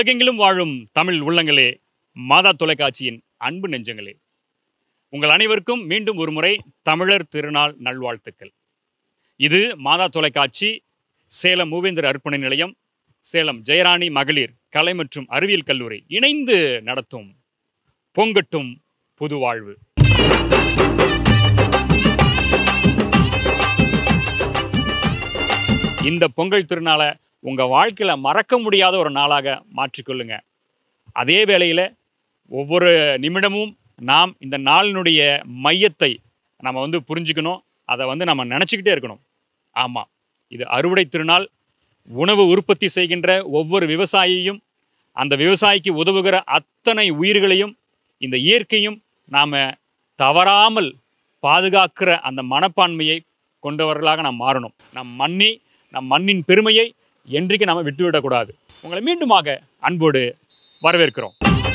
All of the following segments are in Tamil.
உலகெங்கிலும் வாழும் தமிழ் உள்ளங்களே மாதா தொலைக்காட்சியின் அன்பு நெஞ்சங்களே உங்கள் அனைவருக்கும் மீண்டும் ஒரு முறை தமிழர் திருநாள் நல்வாழ்த்துக்கள் இது மாதா தொலைக்காட்சி சேலம் மூவேந்தர் அர்ப்பண நிலையம் சேலம் ஜெயராணி மகளிர் கலை மற்றும் அறிவியல் கல்லூரி இணைந்து நடத்தும் பொங்கட்டும் புது வாழ்வு இந்த பொங்கல் திருநாளை உங்கள் வாழ்க்கையில் மறக்க முடியாத ஒரு நாளாக மாற்றிக்கொள்ளுங்க அதே வேளையில் ஒவ்வொரு நிமிடமும் நாம் இந்த நாளினுடைய மையத்தை நம்ம வந்து புரிஞ்சுக்கணும் அதை வந்து நம்ம நினச்சிக்கிட்டே இருக்கணும் ஆமாம் இது அறுவடை திருநாள் உணவு உற்பத்தி செய்கின்ற ஒவ்வொரு விவசாயியும் அந்த விவசாயிக்கு உதவுகிற அத்தனை உயிர்களையும் இந்த இயற்கையும் நாம் தவறாமல் பாதுகாக்கிற அந்த மனப்பான்மையை கொண்டவர்களாக நாம் மாறணும் நம் மண்ணி நம் மண்ணின் பெருமையை என்றைக்கு நாம் விட்டுவிடக்கூடாது உங்களை மீண்டுமாக அன்போடு வரவேற்கிறோம்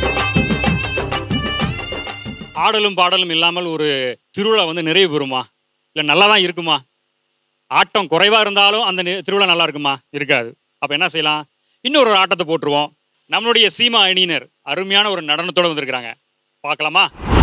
ஆடலும் பாடலும் இல்லாமல் ஒரு திருவிழா வந்து நிறைவு பெறுமா இல்லை நல்லா தான் இருக்குமா ஆட்டம் குறைவாக இருந்தாலும் அந்த நி- திருவிழா நல்லா இருக்குமா இருக்காது அப்போ என்ன செய்யலாம் இன்னொரு ஒரு ஆட்டத்தை போட்டுருவோம் நம்மளுடைய சீமா அணியினர் அருமையான ஒரு நடனத்தோடு வந்திருக்கிறாங்க பார்க்கலாமா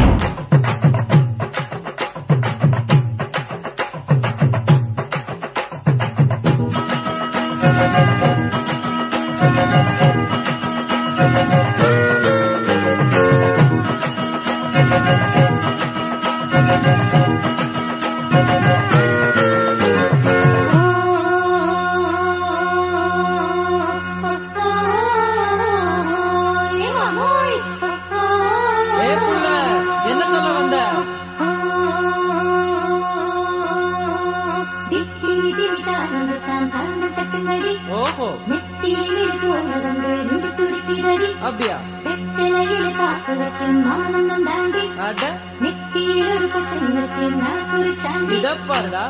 ஏ புள்ள என்ன சொல்ல வந்த ஓஹோ அப்படியா அட இத பாருடா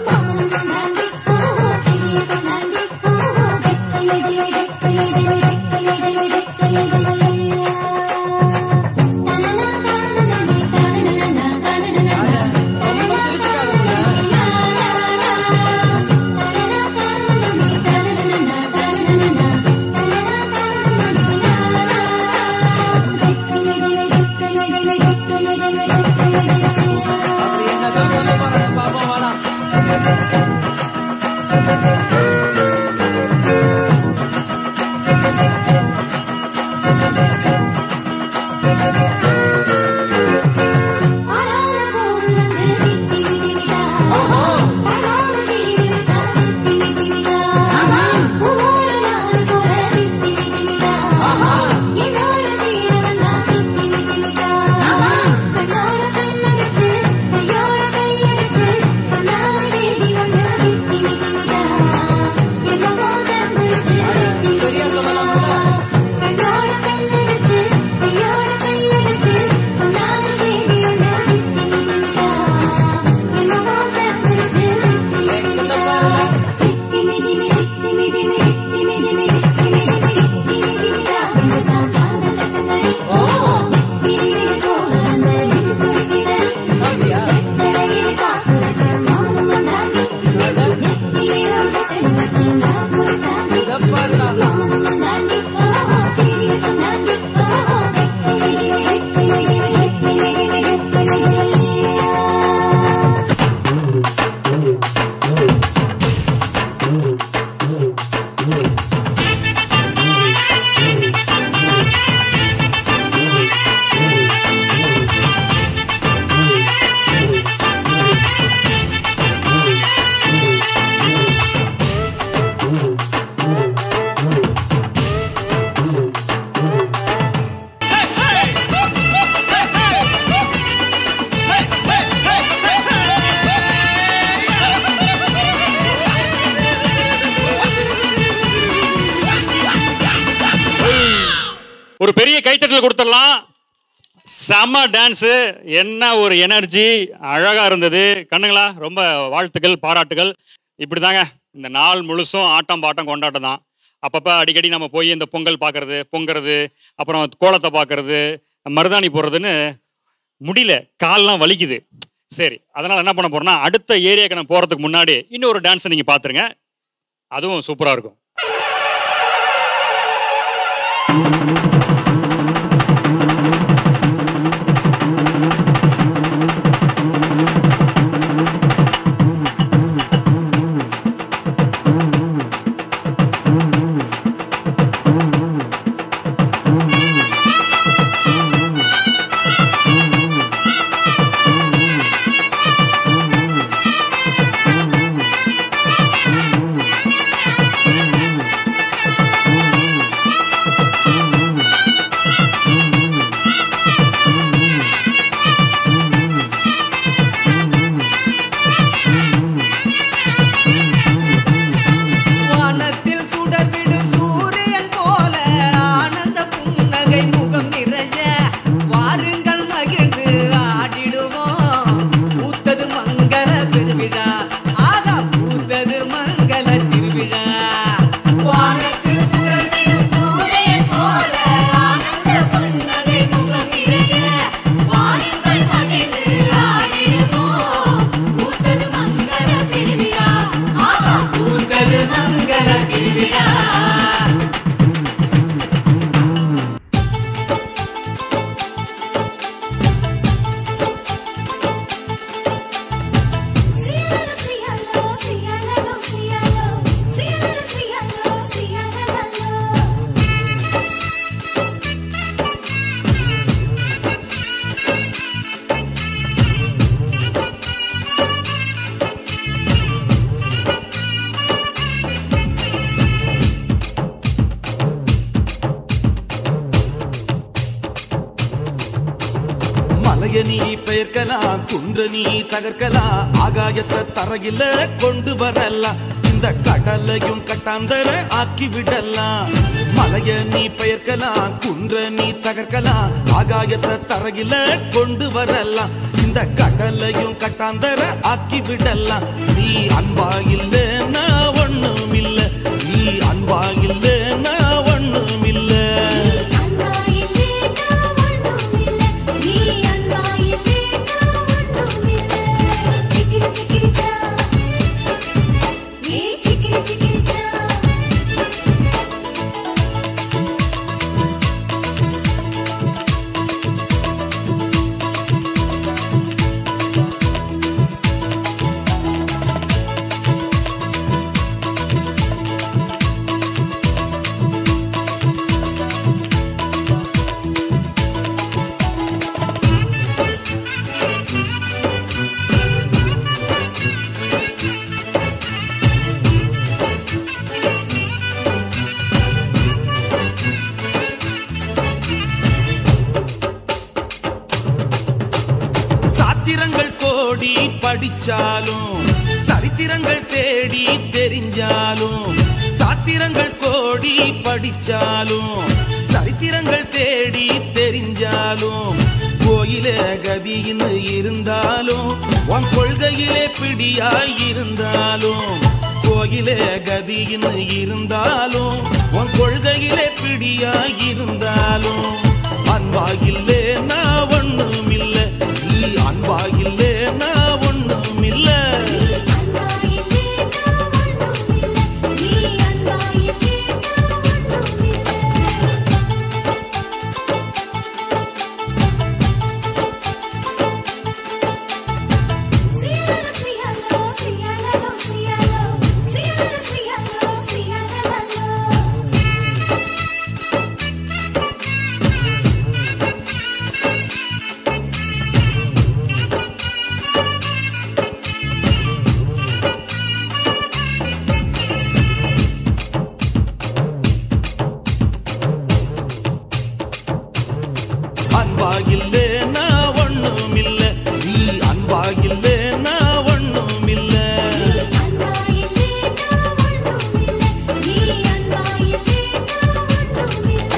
அட ரொம்ப சிரிச்சுக்காத புள்ள அப்படி என்னதான் சொல்ல போறான்னு பாப்போம் வாடா அட சரியா சொல்லலாம் புள்ள எங்கிட்ட பாருடா அப்படியா இத பாருடா ஒரு பெரிய கைத்தட்டல் கொடுத்துடலாம் செம்ம டான்ஸு என்ன ஒரு எனர்ஜி அழகாக இருந்தது கண்ணுங்களா ரொம்ப வாழ்த்துக்கள் பாராட்டுகள் இப்படி தாங்க இந்த நாள் முழுசும் ஆட்டம் பாட்டம் கொண்டாட்டம் தான் அப்பப்போ அடிக்கடி நம்ம போய் இந்த பொங்கல் பார்க்கறது பொங்குறது அப்புறம் கோலத்தை பார்க்கறது மருதாணி போடுறதுன்னு முடியல கால்லாம் வலிக்குது சரி அதனால் என்ன பண்ண போறோம்னா அடுத்த ஏரியாக்கு நம்ம போகிறதுக்கு முன்னாடி இன்னொரு டான்ஸை நீங்கள் பார்த்துருங்க அதுவும் சூப்பராக இருக்கும் மலைய நீ பெயர்க்கலாம் குன்ற நீ தகர்க்கலாம் ஆகாயத்தை தரையில கொண்டு வரலாம் இந்த கடலையும் கட்டாந்தர ஆக்கி விடலாம் மலைய நீ பெயர்க்கலாம் குன்ற நீ தகர்க்கலாம் ஆகாயத்தை தரையில கொண்டு வரலாம் இந்த கடலையும் கட்டாந்தர ஆக்கி விடலாம் நீ அன்பா இல்லைன்னா ஒண்ணும் இல்ல நீ அன்பா இல்லைன்னா ஒண்ணும் இல்ல அன்பா இல்லேனா ஒண்ணுமில்ல நீ அன்பா இல்லேனா ஒண்ணுமில்ல சிக்கிரி சிக்கிரி சா ஏ சிக்கிரி சிக்கிரி சா சாத்திரங்கள் கோடி படிச்சாலும் சரித்திரங்கள் தேடி தெரிஞ்சாலும் சாத்திரங்கள் கோடி படிச்சாலும் சரித்திரங்கள் தேடி தெரிஞ்சாலும் கோயிலே கதின்னு இருந்தாலும் உன் கொள்கையிலே பிடியாய் இருந்தாலும் கோயிலே கதின்னு இருந்தாலும் உன் கொள்கையிலே பிடியாய் இருந்தாலும் அன்பாகில்லே நான் ஒண்ணும் இல்ல நீ அன்பாகில்லே நான் ஒண்ணும் இல்ல அன்பா இல்லேனா ஒண்ணுமில்ல நீ அன்பா இல்லேனா ஒண்ணுமில்ல Cielo, cielo, cielo, cielo, cielo, cielo, cielo. அன்பாகில்லே நான் ஒண்ணும் இல்ல நீ அன்பாகில்லே நான் ஒண்ணும் இல்ல அன்பா இல்லேனா ஒண்ணுமில்ல நீ அன்பா இல்லேனா ஒண்ணுமில்ல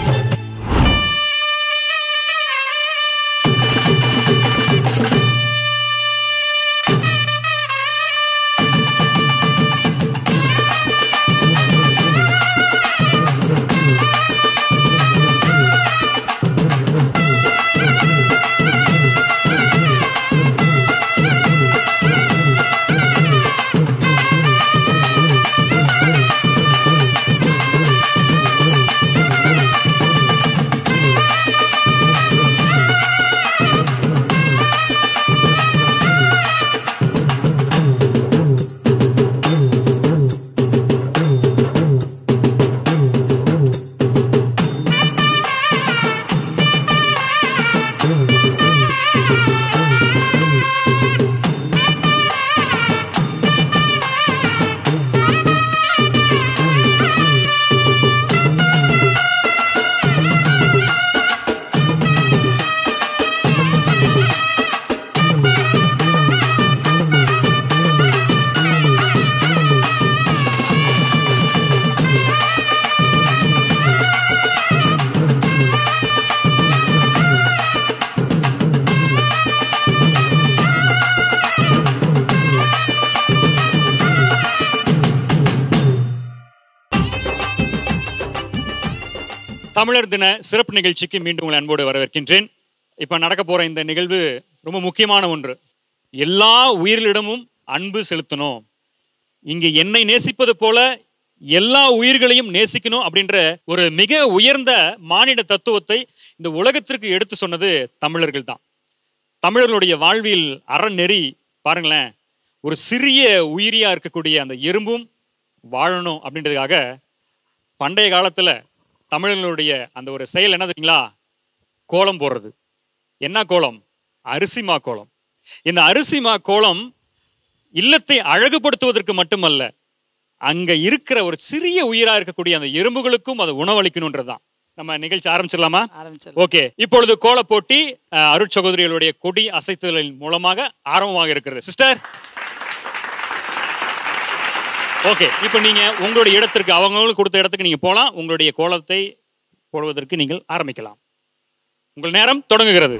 தமிழர் தின சிறப்பு நிகழ்ச்சிக்கு மீண்டும் உங்களை அன்போடு வரவேற்கின்றேன் இப்போ நடக்க போற இந்த நிகழ்வு ரொம்ப முக்கியமான ஒன்று எல்லா உயிர்களிடமும் அன்பு செலுத்தணும் இங்கு என்னை நேசிப்பது போல எல்லா உயிர்களையும் நேசிக்கணும் அப்படின்ற ஒரு மிக உயர்ந்த மானிட தத்துவத்தை இந்த உலகத்திற்கு எடுத்து சொன்னது தமிழர்கள் தான் தமிழர்களுடைய வாழ்வில் அறநெறி பாருங்களேன் ஒரு சிறிய உயிரியா இருக்கக்கூடிய அந்த எறும்பும் வாழணும் அப்படின்றதுக்காக பண்டைய காலத்துல தமிழர்களுடைய அந்த ஒரு செயல் என்ன தெரியுங்களா கோலம் போடுறது என்ன கோலம் அரிசிமா கோலம் இந்த அரிசிமா கோலம் இல்லத்தை அழகுபடுத்துவதற்கு மட்டுமல்ல அங்க இருக்கிற ஒரு சிறிய உயிரா இருக்கக்கூடிய அந்த எறும்புகளுக்கும் அதை உணவளிக்கணுன்றதுதான் நம்ம நிகழ்ச்சி ஆரம்பிச்சிடலாமா ஆரம்பிச்சிடலாம். ஓகே இப்பொழுது கோல போட்டி அஹ், அருட் சகோதரிகளுடைய கொடி அசைத்துதலின் மூலமாக ஆரம்பமாக இருக்கிறது சிஸ்டர் ஓகே இப்போ நீங்க உங்களுடைய இடத்திற்கு அவங்களுக்கு கொடுத்த இடத்துக்கு நீங்க போலாம் உங்களுடைய கோலத்தை போடுவதற்கு நீங்கள் ஆரம்பிக்கலாம் உங்கள் நேரம் தொடங்குகிறது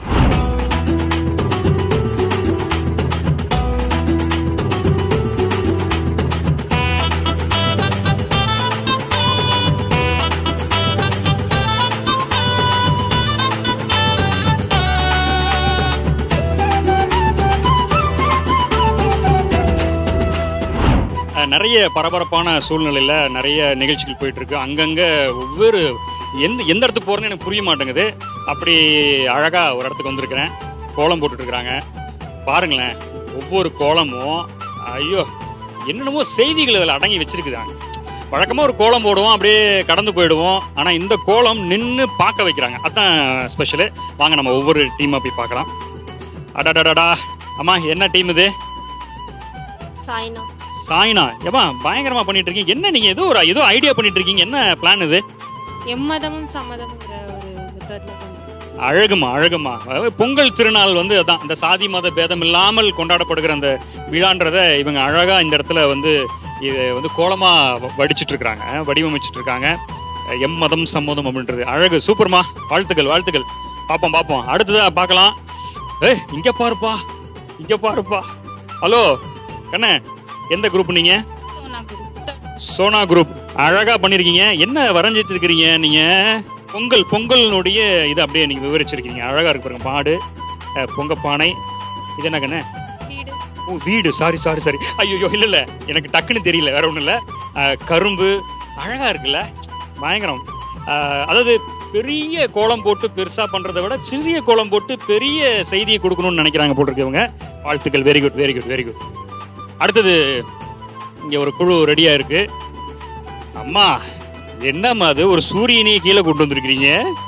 அஹ், நிறைய பரபரப்பான சூழ்நிலையில் நிறைய நிகழ்ச்சிகள் போயிட்டு இருக்கு அங்கங்கே ஒவ்வொரு எந்த எந்த இடத்துக்கு போகிறேன்னு எனக்கு புரிய மாட்டேங்குது அப்படி அழகாக ஒரு இடத்துக்கு வந்திருக்கிறேன் கோலம் போட்டுட்டு இருக்கிறாங்க பாருங்களேன் ஒவ்வொரு கோலமும் ஐயோ என்னென்னமோ செய்திகள் அதில் அடங்கி வச்சிருக்குதாங்க வழக்கமாக ஒரு கோலம் போடுவோம் அப்படியே கடந்து போயிடுவோம் ஆனால் இந்த கோலம் நின்று பார்க்க வைக்கிறாங்க அதான் ஸ்பெஷலு வாங்க நம்ம ஒவ்வொரு டீமாக போய் பார்க்கலாம் அடடடடா அம்மா என்ன டீம் இது சாய்னா சாய்னா ஏப்பா பயங்கரமா பண்ணிட்டு இருக்கீங்க என்ன நீங்க ஏதோ ஒரு ஏதோ ஐடியா பண்ணிட்டு இருக்கீங்க என்ன பிளான் இது எம்மதமும் சம்மதம்ங்கிற ஒரு மெத்தட்ல பண்றோம் அழகுமா அழகுமா அதாவது பொங்கல் திருநாள் வந்து அதான் இந்த சாதி மத பேதம் இல்லாமல் கொண்டாடப்படுகிற அந்த விழான்றத இவங்க அழகா இந்த இடத்துல வந்து இது வந்து கோலமா வ- வடிச்சிட்டு இருக்காங்க வடிவமைச்சிட்டு இருக்காங்க எம் மதம் சம்மதம் அப்படின்றது அழகு சூப்பர்மா வாழ்த்துக்கள் வாழ்த்துக்கள் பார்ப்போம் பார்ப்போம் அடுத்ததா பார்க்கலாம் ஏய் இங்க பாருப்பா இங்க பாருப்பா ஹலோ கண்ணே எந்த குரூப் நீங்க சோனா குரூப் சோனா குரூப் அழகா பண்ணிருக்கீங்க என்ன வரைஞ்சிட்டு இருக்கிறீங்க நீங்க பொங்கல் பொங்கலினுடைய இது அப்படியே நீங்க விவரிச்சிருக்கீங்க அழகா இருக்கு பாருங்க மாடு அஹ், பொங்க பானை இது என்ன கண்ணு வீடு ஓ வீடு சாரி சாரி சாரி ஐயோ இல்ல இல்ல எனக்கு டக்குன்னு தெரியல வேற ஒண்ணும் இல்ல அஹ், கரும்பு அழகா இருக்குல்ல பயங்கரம் அஹ், அதாவது பெரிய கோலம் போட்டு பெருசா பண்றதை விட சிறிய கோலம் போட்டு பெரிய செய்தியை கொடுக்கணும்னு நினைக்கிறாங்க போட்டிருக்கவங்க வாழ்த்துக்கள் very good very good very good அடுத்தது இங்க ஒரு குழு ரெடியா இருக்கு அம்மா என்னம்மா அது ஒரு சூரியனையே கீழே கொண்டு வந்திருக்கிறீங்க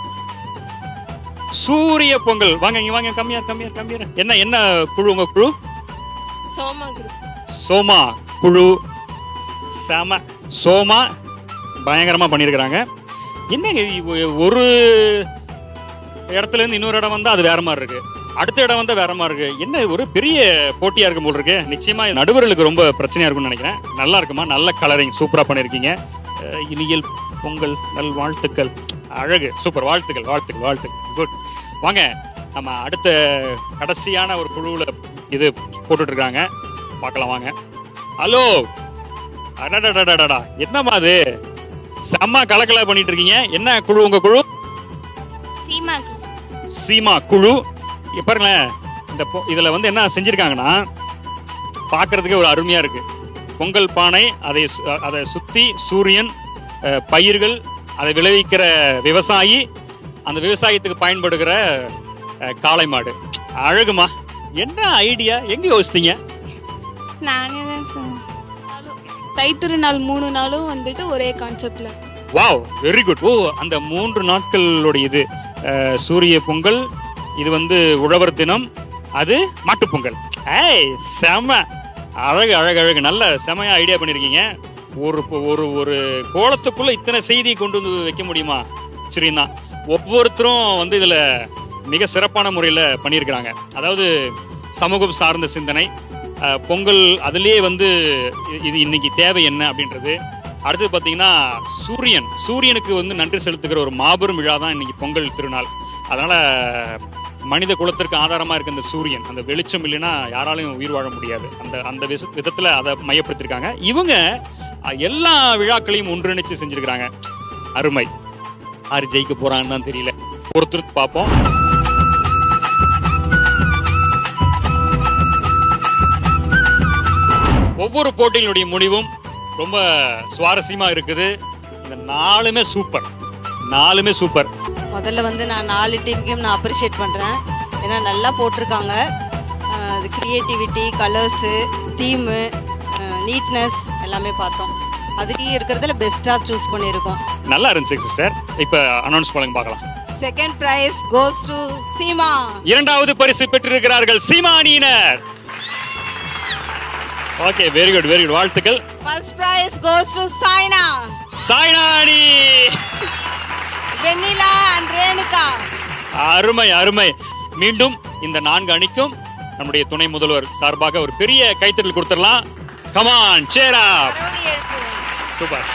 சூரிய பொங்கல் வாங்க இங்க வாங்க கம்மியா கம்மியா கம்மியா என்ன என்ன குழு உங்க குழு சோமா குரூப் சோமா குழு செம சோமா பயங்கரமா பண்ணியிருக்கிறாங்க என்னங்க இது ஒ- ஒரு இடத்துல இருந்து இன்னொரு இடம் வந்தா அது வேற மாதிரி இருக்கு அடுத்த இடம் வந்தா வேற மாதிரி இருக்கு என்ன ஒரு பெரிய போட்டியா இருக்கும் போல் இருக்கு நிச்சயமா இது நடுவர்களுக்கு ரொம்ப பிரச்சனையா இருக்கும்னு நினைக்கிறேன் நல்லா இருக்குமா நல்ல கலரிங் சூப்பரா பண்ணியிருக்கீங்க அஹ் இனியல் பொங்கல் நல் வாழ்த்துக்கள் அழகு சூப்பர் வாழ்த்துக்கள் வாழ்த்துக்கள் வாழ்த்துக்கள் குட் வாங்க நம்ம அடுத்த கடைசியான ஒரு குழுவில் இது போட்டுட்டு இருக்காங்க பார்க்கலாம் வாங்க ஹலோ அடடடடடா என்னம்மா அது செம்ம கலக்கலா பண்ணிட்டு இருக்கீங்க என்ன குழு உங்க குழு சீமா சீமா குழு இங்க பாருங்களேன் இந்த பொ- இதுல வந்து என்ன செஞ்சிருக்காங்கன்னா பார்க்கிறதுக்கே ஒரு அருமையா இருக்கு பொங்கல் பானை அதை சு- அதை சுத்தி சூரியன் அஹ், பயிர்கள் அதை விளைவிக்கிற விவசாயி அந்த விவசாயத்துக்கு பயன்படுகிற அஹ், காளை மாடு அழகுமா என்ன ஐடியா எங்க யோசித்தீங்க நானே தான் சார் தைத்திரு நாள் மூணு நாளும் வந்துட்டு ஒரே கான்செப்ட்ல வாவ் வெரி குட் ஓ அந்த மூன்று நாட்களுடைய இது அஹ், சூரிய பொங்கல் இது வந்து உழவர் தினம் அது மாட்டுப் பொங்கல் ஏய் செம அழகு அழகு அழகு நல்ல செமையா ஐடியா பண்ணியிருக்கீங்க ஒரு பொ- ஒரு ஒரு கோலத்துக்குள்ள இத்தனை செய்தியை கொண்டு வந்து வைக்க முடியுமா சரிண்ணா ஒவ்வொருத்தரும் வந்து இதுல மிக சிறப்பான முறையில் பண்ணியிருக்கிறாங்க அதாவது சமூகம் சார்ந்த சிந்தனை அஹ், பொங்கல் அதுலேயே வந்து இ- இது இன்னைக்கு தேவை என்ன அப்படின்றது அடுத்து பார்த்தீங்கன்னா சூரியன் சூரியனுக்கு வந்து நன்றி செலுத்துகிற ஒரு மாபெரும் விழா தான் இன்னைக்கு பொங்கல் திருநாள் அதனால மனித குலத்திற்கு ஆதாரமா இருக்க இந்த சூரியன் அந்த வெளிச்சம் இல்லைன்னா யாராலையும் உயிர் வாழ முடியாது அந்த அந்த விச விதத்துல அதை மையப்படுத்திருக்காங்க இவங்க அஹ், எல்லா விழாக்களையும் ஒன்றிணைச்சு செஞ்சிருக்கிறாங்க அருமை யாரு ஜெயிக்க போறான்னு தான் தெரியல ஒருத்தர் பார்ப்போம் ஒவ்வொரு போட்டியினுடைய முடிவும் ரொம்ப சுவாரஸ்யமா இருக்குது இந்த நாலுமே சூப்பர் நாலுமே சூப்பர் முதல்ல வந்து நான் நாலு டீமுக்கும் நான் அப்ரிஷியேட் பண்ணுறேன் ஏன்னா நல்லா போட்டிருக்காங்க அஹ் அது க்ரியேட்டிவிட்டி கலர்ஸு தீமு நீட்னஸ் எல்லாமே பார்த்தோம் அதுக்கு இருக்கிறதுல பெஸ்ட்டாக சூஸ் பண்ணியிருக்கோம் நல்லா இருந்துச்சு சிஸ்டர் இப்போ அனௌன்ஸ் பண்ணுங்க பார்க்கலாம் second prize goes to Seema இரண்டாவது பரிசு பெற்றிருக்கிறார்கள் சீமானியினர் okay very good very good வாழ்த்துக்கள் first prize goes to Saina சாய்னானி வெண்ணிலா அண்ட் ரேணுகா அருமை அருமை மீண்டும் இந்த நான்கு அணிக்கும் நம்முடைய துணை முதல்வர் சார்பாக ஒரு பெரிய கைத்தட்டல் கொடுத்துடலாம் கமான் சேரா சூப்பர்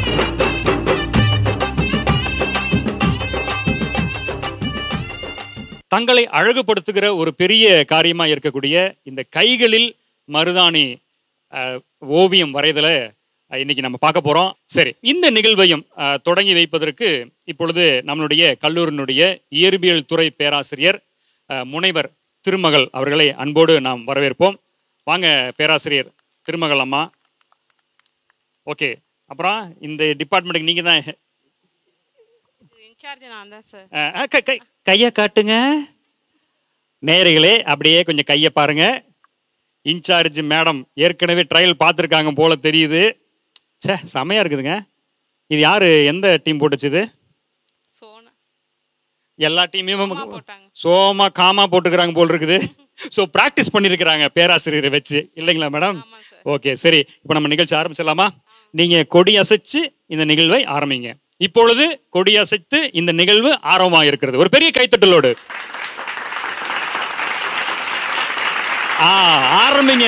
தங்களை அழகுபடுத்துகிற ஒரு பெரிய காரியமா இருக்கக்கூடிய இந்த கைகளில் மருதாணி அஹ், ஓவியம் வரைதலை அஹ், இன்னைக்கு நம்ம பார்க்க போறோம் சரி இந்த நிகழ்வையும் அஹ், தொடங்கி வைப்பதற்கு இப்பொழுது நம்மளுடைய கல்லூரியினுடைய இயற்பியல் துறை பேராசிரியர் அஹ், முனைவர் திருமகள் அவர்களை அன்போடு நாம் வரவேற்போம் வாங்க பேராசிரியர் திருமகள் அம்மா ஓகே அப்புறம் இந்த டிபார்ட்மெண்ட்டுக்கு நீங்க தான் இன்சார்ஜ் நான் தான் சார் அஹ், அஹ், கை- கை- கையை காட்டுங்க நேயர்களே அப்படியே கொஞ்சம் கையை பாருங்க இன்சார்ஜ் மேடம் ஏற்கனவே ட்ரையல் பார்த்துருக்காங்க போல தெரியுது ச்சே செமையா இருக்குதுங்க இது யாரு எந்த டீம் போட்டுச்சு இது சோனா எல்லா டீமையும் போட்டாங்க. சோமா காமா போட்டுக்கிறாங்க போல் இருக்குது ஸோ ப்ராக்டிஸ் பண்ணியிருக்கிறாங்க பேராசிரியரை வச்சு இல்லைங்களா மேடம் ஓகே சரி இப்போ நம்ம நிகழ்ச்சி ஆரம்பிச்சிடலாமா நீங்க கொடி அசைச்சு இந்த நிகழ்வை ஆரம்பிங்க இப்பொழுது கொடி அசைத்து இந்த நிகழ்வு ஆரம்பமாக இருக்கிறது ஒரு பெரிய கைத்தட்டலோடு ஆ ஆரம்பிங்க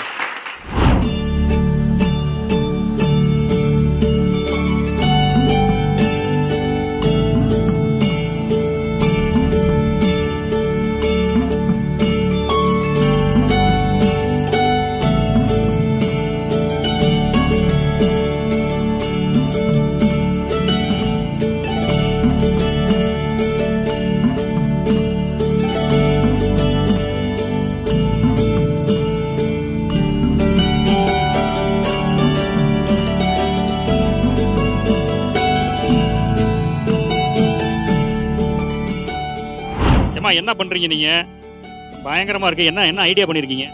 ஏம்மா என்ன பண்றீங்க நீங்க பயங்கரமா இருக்கு என்ன என்ன ஐடியா பண்ணிருக்கீங்க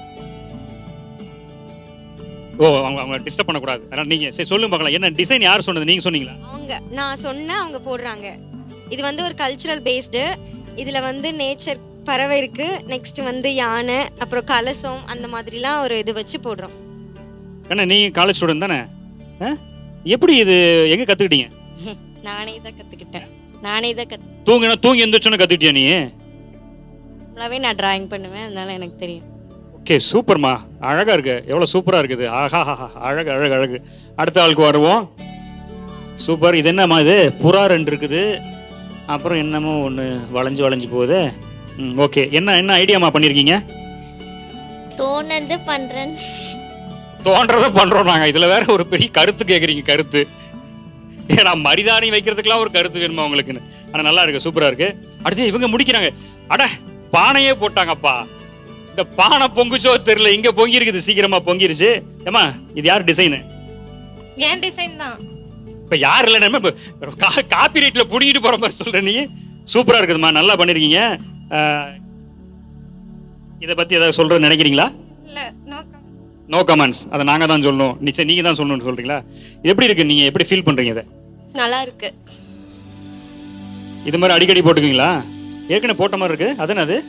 ஓ அவங்க அவங்க டிஸ்டர்ப் பண்ணக்கூடாது அதனால நீங்க சரி சொல்லுங்க பார்க்கலாம் என்ன டிசைன் யார் சொன்னது நீங்க சொன்னீங்களா அவங்க நான் சொன்னேன் அவங்க போடுறாங்க இது வந்து ஒரு கல்ச்சுரல் பேஸ்டு இதில் வந்து நேச்சர் பறவை இருக்கு நெக்ஸ்ட் வந்து யானை அப்புறம் கலசம் அந்த மாதிரிலாம் ஒரு இது வச்சு போடுறோம் ஏன்னா நீங்க காலேஜ் ஸ்டூடெண்ட் தானே ஆ? எப்படி இது எங்க கத்துக்கிட்டீங்க நானே தான் கற்றுக்கிட்டேன் நானே தான் கத் தூங்கினா தூங்கி எந்திரிச்சோன்னு கத்துக்கிட்டியா நீ ஃபுல்லாகவே நான் டிராயிங் பண்ணுவேன் அதனால எனக்கு தெரியும் ஓகே சூப்பர்மா அழகா இருக்கு எவ்வளவு சூப்பரா இருக்குது ஆஹா ஆஹா, அழகு அழகு அழகு அடுத்த ஆளுக்கு வருவோம் சூப்பர் இது என்னம்மா இது புறா ரெண்டு இருக்குது அப்புறம் என்னமோ ஒன்று வளைஞ்சு வளைஞ்சு போகுது ம் ஓகே என்ன என்ன ஐடியாமா பண்ணியிருக்கீங்க தோணுது பண்ணுறேன் தோன்றதை பண்றோம் நாங்க இதுல வேற ஒரு பெரிய கருத்து கேக்குறீங்க கருத்து ஏன்னா மரிதாணி வைக்கிறதுக்கெல்லாம் ஒரு கருத்து வேணுமா உங்களுக்குன்னு ஆனா நல்லா இருக்கு சூப்பரா இருக்கு அடுத்து இவங்க முடிக்கிறாங்க அட பானையே போட்டாங்கப்பா இந்த பானை பொங்குச்சோ தெரியல இங்க பொங்கி இருக்குது சீக்கிரமா பொங்கிருச்சு ஏமா இது யார் டிசைனு என் டிசைன் தான் இப்ப யார் இல்லை நம்ம காப்பி ரைட்ல புடிங்கிட்டு போற மாதிரி சொல்ற நீ சூப்பரா இருக்குதுமா நல்லா பண்ணிருக்கீங்க அஹ், இதை பத்தி ஏதாவது சொல்ற நினைக்கிறீங்களா இல்லை நோக்கம் நோ கமெண்ட்ஸ் அதை நாங்க தான் சொல்லணும் நிச்சயம் நீங்க தான் சொல்லணும்னு சொல்றீங்களா இது எப்படி இருக்கு நீங்க எப்படி ஃபீல் பண்றீங்க இதை நல்லா இருக்கு இது மாதிரி அடிக்கடி போட்டுக்குவீங்களா ஏற்கனவே போட்ட மாதிரி இருக்கு அது என்னது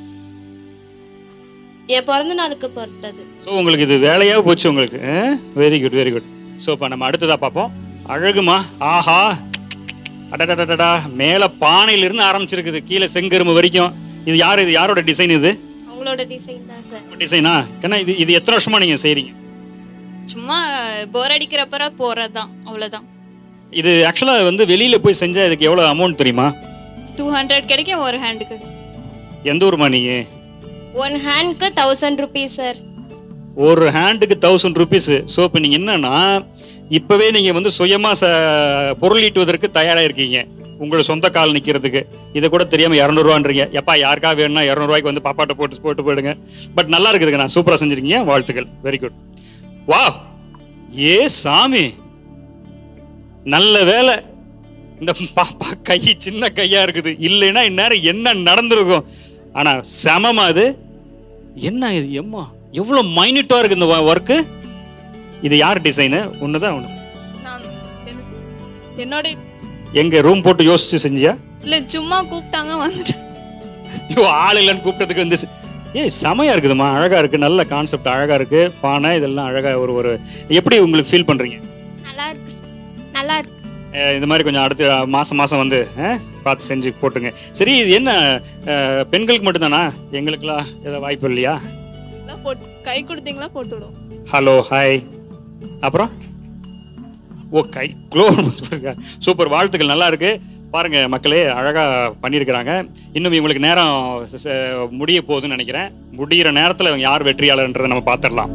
என் பிறந்த நாளுக்கு போட்டது ஸோ உங்களுக்கு இது வேலையாக போச்சு உங்களுக்கு very good very good so இப்போ நம்ம அடுத்ததாக பார்ப்போம் அழகுமா ஆஹா அடடடடடா மேலே பானையிலிருந்து ஆரம்பிச்சிருக்குது கீழே செங்கரும்பு வரைக்கும் இது யார் இது யாரோட டிசைன் இது அவங்களோட டிசைன் தான் சார் டிசைனா ஏன்னா இது இது எத்தனை வருஷமா நீங்கள் செய்கிறீங்க சும்மா போர் அடிக்கிறப்பற போறதுதான் அவ்வளவுதான் இது ஆக்சுவலாக வந்து வெளியில் போய் செஞ்சால் இதுக்கு எவ்வளோ அமௌண்ட் தெரியுமா டூ ஹண்ட்ரட் கிடைக்கும் ஒரு ஹேண்டுக்கு எந்த ஊருமா நீங்கள் ஒன் ஹேண்ட்க்கு தௌசண்ட் ருபீஸ் சார் ஒரு ஹேண்டுக்கு தௌசண்ட் ருபீஸ் ஸோ இப்போ நீங்கள் என்னன்னா இப்போவே நீங்கள் வந்து சுயமாக ச பொருள் ஈட்டுவதற்கு தயாராக இருக்கீங்க உங்களோட சொந்த கால் நிற்கிறதுக்கு இதை கூட தெரியாமல் இரநூறுவான்றீங்க எப்பா யாருக்கா வேணும்னா இரநூறுவாய்க்கு வந்து பாப்பாட்ட போட்டு போட்டு போயிடுங்க பட் நல்லா இருக்குதுங்க நான் சூப்பராக செஞ்சுருக்கீங்க வாழ்த்துக்கள் வெரி குட் வா ஏ சாமி நல்ல வேலை இந்த பாப்பா கை சின்ன கையா இருக்குது இல்லைன்னா இந்நேரம் என்ன நடந்திருக்கும் ஆனா செமமா அது என்ன இது எம்மா எவ்வளோ மைனியூட்டாக இருக்கு இந்த ஒர்க்கு இது யார் டிசைனு ஒன்று தான் ஒன்று நான் என்- என்னோட எங்க ரூம் போட்டு யோசிச்சு செஞ்சியா இல்லை சும்மா கூப்பிட்டாங்க வந்துட்டேன் ஐயோ ஆள் இல்லைன்னு கூப்பிட்டதுக்கு வந்து செ- ஏய் செமையா இருக்குதுமா அழகா இருக்கு நல்ல கான்செப்ட் அழகா இருக்கு பானை இதெல்லாம் அழகா ஒரு ஒரு எப்படி உங்களுக்கு ஃபீல் பண்றீங்க நல்லா இருக்கு sir. நல்லா இருக்கு அஹ் இந்த மாதிரி கொஞ்சம் அடுத்து மாதம் மாதம் வந்து அஹ், பார்த்து செஞ்சு போட்டுங்க சரி இது என்ன அஹ், பெண்களுக்கு மட்டும்தானா எங்களுக்கெல்லாம் ஏதாவது வாய்ப்பு இல்லையா எல்லாம் போட்டு கை கொடுத்தீங்களா போட்டு விடுவோம் ஹலோ ஹாய் அப்புறம் ஓ கை க்ளோ சூப்பர் வாழ்த்துக்கள் நல்லா இருக்கு பாருங்க மக்களே அழகா பண்ணியிருக்கிறாங்க இன்னும் இவங்களுக்கு நேரம் ச- ச- முடிய போகுதுன்னு நினைக்கிறேன் முடியிற நேரத்தில் இவங்க யார் வெற்றியாளர்ன்றதை நம்ம பார்த்துடலாம்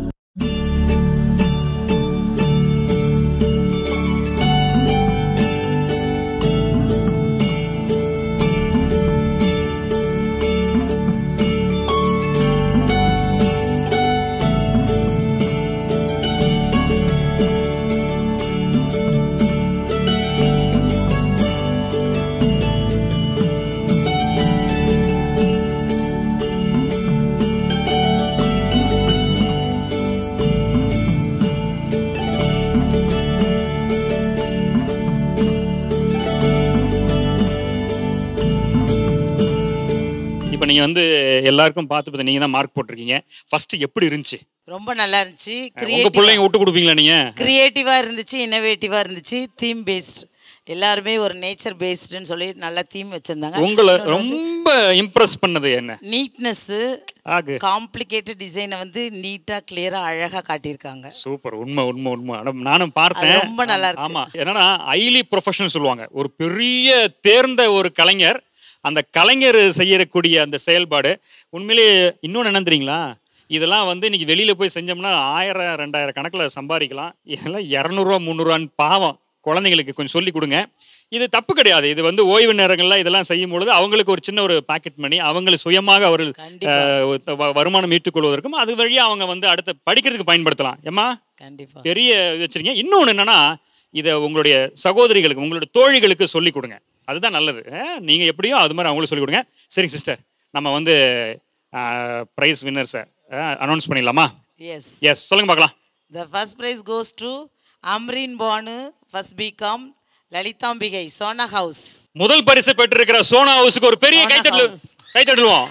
இப்போ நீங்கள் வந்து எல்லாருக்கும் பார்த்து பார்த்து நீங்கள் தான் மார்க் போட்டிருக்கீங்க ஃபர்ஸ்ட் எப்படி இருந்துச்சு ரொம்ப நல்லா இருந்துச்சு உங்க பிள்ளைங்க விட்டு கொடுப்பீங்களா நீங்க கிரியேட்டிவா இருந்துச்சு இன்னோவேட்டிவா இருந்துச்சு தீம் பேஸ்ட் எல்லாருமே ஒரு நேச்சர் பேஸ்டுன்னு சொல்லி நல்ல தீம் வச்சிருந்தாங்க உங்களை ரொம்ப இம்ப்ரெஸ் பண்ணது என்ன நீட்னஸ் ஆகு காம்ப்ளிகேட்டட் டிசைனை வந்து நீட்டா கிளியரா அழகா காட்டியிருக்காங்க சூப்பர் உண்மை உண்மை உண்மை ஆனா, நானும் பார்த்தேன் அது ரொம்ப நல்லா இருக்கு. ஆமா என்னன்னா ஹைலி ப்ரொஃபஷனல் சொல்லுவாங்க ஒரு பெரிய தேர்ந்த ஒரு கலைஞர் அந்த கலைஞர் செய்யக்கூடிய அந்த செயல்பாடு உண்மையிலேயே இன்னொன்று என்ன தெரியுங்களா இதெல்லாம் வந்து இன்னைக்கு வெளியில போய் செஞ்சோம்னா ஆயிரம் ரெண்டாயிரம் கணக்கில் சம்பாதிக்கலாம் இதெல்லாம் இரநூறுவா முந்நூறுவான்னு பாவம் குழந்தைங்களுக்கு கொஞ்சம் சொல்லி கொடுங்க இது தப்பு கிடையாது இது வந்து ஓய்வு நேரங்கள்ல இதெல்லாம் செய்யும் பொழுது அவங்களுக்கு ஒரு சின்ன ஒரு பாக்கெட் மணி அவங்களை சுயமாக அவர்கள் அஹ், வ- வருமானம் ஈட்டுக்கொள்வதற்கும் அது வழியா அவங்க வந்து அடுத்த படிக்கிறதுக்கு பயன்படுத்தலாம் ஏம்மா கண்டிப்பா பெரிய இது வச்சிருக்கீங்க இன்னொன்று என்னன்னா இதை உங்களுடைய சகோதரிகளுக்கு உங்களுடைய தோழிகளுக்கு சொல்லிக் கொடுங்க அதுதான் நல்லது அஹ், நீங்க எப்படியோ அது மாதிரி அவங்களுக்கு சொல்லிக் கொடுங்க சரிங்க சிஸ்டர் நம்ம வந்து ப்ரைஸ் வின்னர்ஸை அனௌன்ஸ் பண்ணிடலாமா எஸ் எஸ் சொல்லுங்க பார்க்கலாம் the first prize goes to Amreen Banu first BCom Lalithambigai Sona house முதல் பரிசு பெற்றிருக்கிற சோனா ஹவுஸுக்கு ஒரு பெரிய சோனா கைத்தட்டல் house. கைத்தட்டுவோம்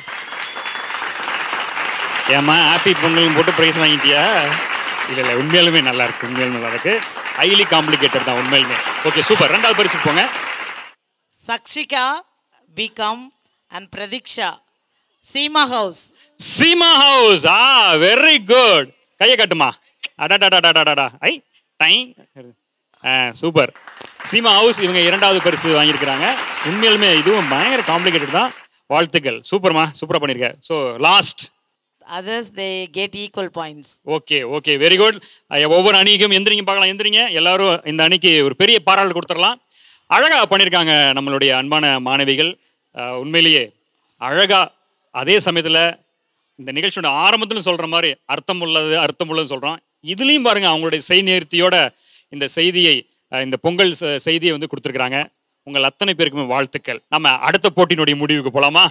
ஏம்மா ஹாப்பி பொங்கல் போட்டு ப்ரைஸ் வாங்கிட்டியா இல்லை இல்லை உண்மையாலுமே நல்லா இருக்கு உண்மையாலுமே நல்லா இருக்கு ஹைலி காம்ப்ளிகேட்டட் தான் உண்மையிலுமே ஓகே சூப்பர் ரெண்டாவது பரிசுக்கு போங்க Sakshika BCom and Pratiksha Seema house Seema house ஆ வெரி குட் கையை காட்டுமா அடாடாடாடாடாடா ஐ டை ஆ சூப்பர் சீமா ஹவுஸ் இவங்க இரண்டாவது பரிசு வாங்கியிருக்கிறாங்க உண்மையாலுமே இதுவும் பயங்கர காம்ப்ளிகேட்டட் தான் வாழ்த்துக்கள் சூப்பர்மா சூப்பராக பண்ணியிருக்க so last others they get equal points okay okay very good ஒவ்வொரு அணிக்கும் எந்திரிங்க பார்க்கலாம் எந்திரிங்க எல்லாரும் இந்த அணிக்கு ஒரு பெரிய பாராட்டு கொடுத்துடலாம் அழகாக பண்ணியிருக்காங்க நம்மளுடைய அன்பான மாணவிகள் அஹ், உண்மையிலேயே அழகாக அதே சமயத்தில் இந்த நிகழ்ச்சியோட ஆரம்பத்தில் சொல்கிற மாதிரி அர்த்தம் உள்ளது அர்த்தம் உள்ளது சொல்கிறோம் இதுலேயும் பாருங்க அவங்களுடைய செய் நேர்த்தியோட இந்த செய்தியை அஹ், இந்த பொங்கல் செ- செய்தியை வந்து கொடுத்துருக்குறாங்க உங்கள் அத்தனை பேருக்குமே வாழ்த்துக்கள் நம்ம அடுத்த போட்டியினுடைய முடிவுக்கு போகலாமா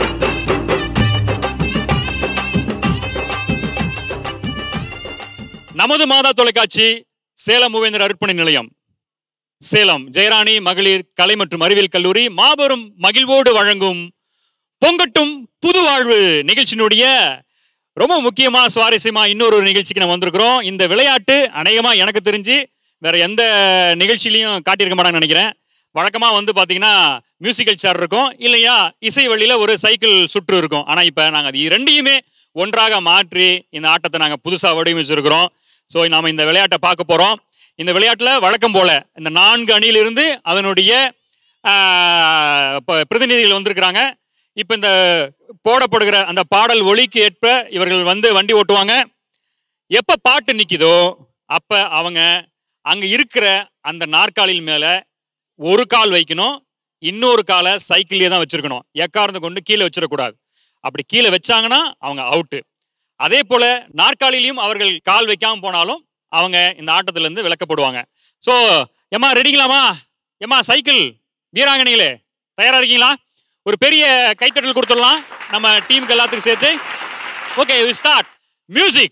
நமது மாதா தொலைக்காட்சி சேலம் மூவேந்தர் அர்ப்பணி நிலையம் சேலம் ஜெயராணி மகளிர் கலை மற்றும் அறிவியல் கல்லூரி மாபெரும் மகிழ்வோடு வழங்கும் பொங்கட்டும் புது வாழ்வு நிகழ்ச்சியினுடைய ரொம்ப முக்கியமா சுவாரஸ்யமா இன்னொரு ஒரு நிகழ்ச்சிக்கு நம்ம வந்திருக்கிறோம் இந்த விளையாட்டு அநேகமா எனக்கு தெரிஞ்சு வேற எந்த நிகழ்ச்சியிலையும் காட்டியிருக்க மாட்டாங்கன்னு நினைக்கிறேன் வழக்கமா வந்து பாத்தீங்கன்னா மியூசிக்கல் சேர் இருக்கும் இல்லையா இசை வழியில ஒரு சைக்கிள் சுற்று இருக்கும் ஆனா இப்ப நாங்க அது ரெண்டையுமே ஒன்றாக மாற்றி இந்த ஆட்டத்தை நாங்க புதுசா வடிவமைச்சிருக்கிறோம் ஸோ நாம இந்த விளையாட்டை பார்க்க போறோம் இந்த விளையாட்டுல வழக்கம் போல இந்த நான்கு அணியிலிருந்து அதனுடைய ஆஹ், ப- பிரதிநிதிகள் வந்திருக்கிறாங்க இப்போ இந்த போடப்படுகிற அந்த பாடல் ஒலிக்கு ஏற்ப இவர்கள் வந்து வண்டி ஓட்டுவாங்க எப்போ பாட்டு நிற்கிதோ அப்போ அவங்க அங்கே இருக்கிற அந்த நாற்காலியில் மேலே ஒரு கால் வைக்கணும் இன்னொரு காலை சைக்கிள்லேயே தான் வச்சிருக்கணும் எக்காரந்து கொண்டு கீழே வச்சிடக்கூடாது அப்படி கீழே வச்சாங்கன்னா அவங்க அவுட்டு அதே போல நாற்காலியிலையும் அவர்கள் கால் வைக்காம போனாலும் அவங்க இந்த ஆட்டத்திலிருந்து விலக்கப்படுவாங்க ஸோ எம்மா ரெடிங்களாமா எம்மா சைக்கிள் வீராங்கனைகளே தயாரா இருக்கீங்களா ஒரு பெரிய கைத்தட்டல் கொடுத்துடலாம் நம்ம டீமுக்கு எல்லாத்துக்கும் சேர்த்து ஓகே ஸ்டார்ட் மியூசிக்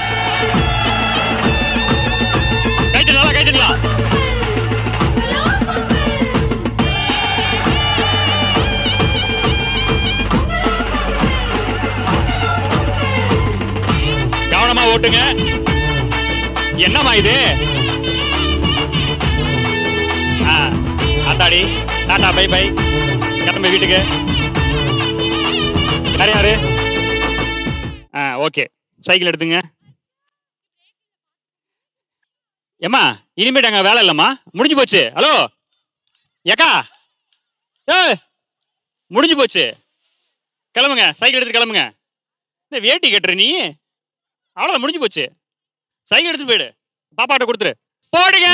கைத்தட்டலாம் கைத்தட்டலாம் கவனமா ஓட்டுங்க என்னம்மா இது ஆ ஆத்தாடி டாடா பை பை கிளம்பி வீட்டுக்கு யார் யாரு ஆ ஓகே சைக்கிள் எடுத்துங்க ஏம்மா இனிமேட்டு அங்கே வேலை இல்லைம்மா முடிஞ்சு போச்சு ஹலோ ஏக்கா ஏ முடிஞ்சு போச்சு கிளம்புங்க சைக்கிள் எடுத்து கிளம்புங்க இந்த வேட்டி கட்டுற நீ அவ்வளோதான் முடிஞ்சு போச்சு சைக்கிள் எடுத்து போயிடு பாப்பாட்ட கொடுத்துரு போடுங்க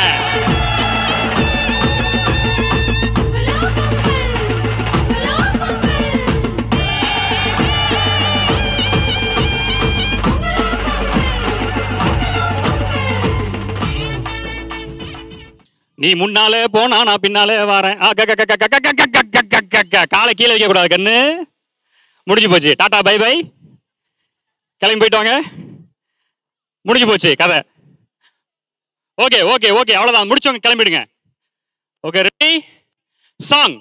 நீ முன்னாலே போனா நான் பின்னாலே வரேன் ஆ, க, க, க, க, க, க, க, க, க, க, க, க. காலை கீழே வைக்க கூடாது கண்ணு முடிஞ்சு போச்சு டாடா பை பை கிளம்பி போயிட்டு வாங்க முடிஞ்சு போச்சு கதை ஓகே ஓகே ஓகே அவ்வளவுதான் முடிச்சவங்க கிளம்பிடுங்க ஓகே ரெடி சாங்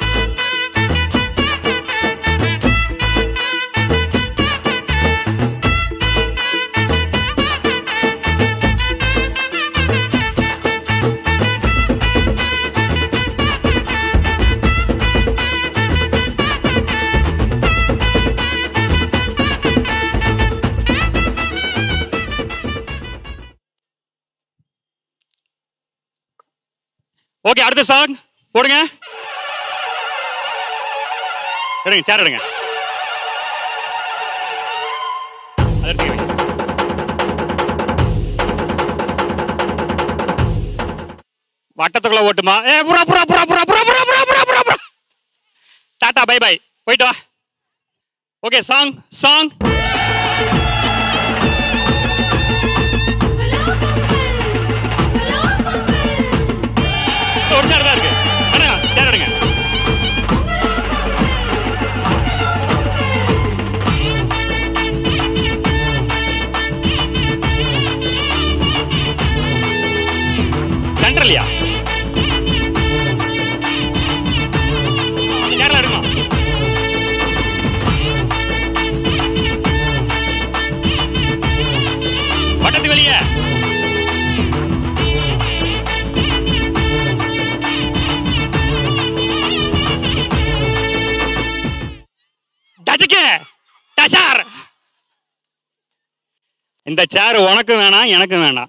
ஓகே அடுத்த சாங் போடுங்க எடுங்க சேர் எடுங்க அதை எடுத்துக்க வைங்க. வட்டத்துக்குள்ள ஓட்டுமா ஏ புறா புறா புறா புறா புறா புறா புறா புறா புறா புறா டாடா பை பை போயிட்டு வா ஓகே சாங் சாங் ஒரு சேர் தான் இருக்கு அண்ணா சேர் எடுங்க சென்ட்ரல்யா சேர்ல எடுங்க வட்டத்து வெளியே டச்சுக்கு டச்சார் இந்த சேர் உனக்கும் வேணாம் எனக்கும் வேணாம்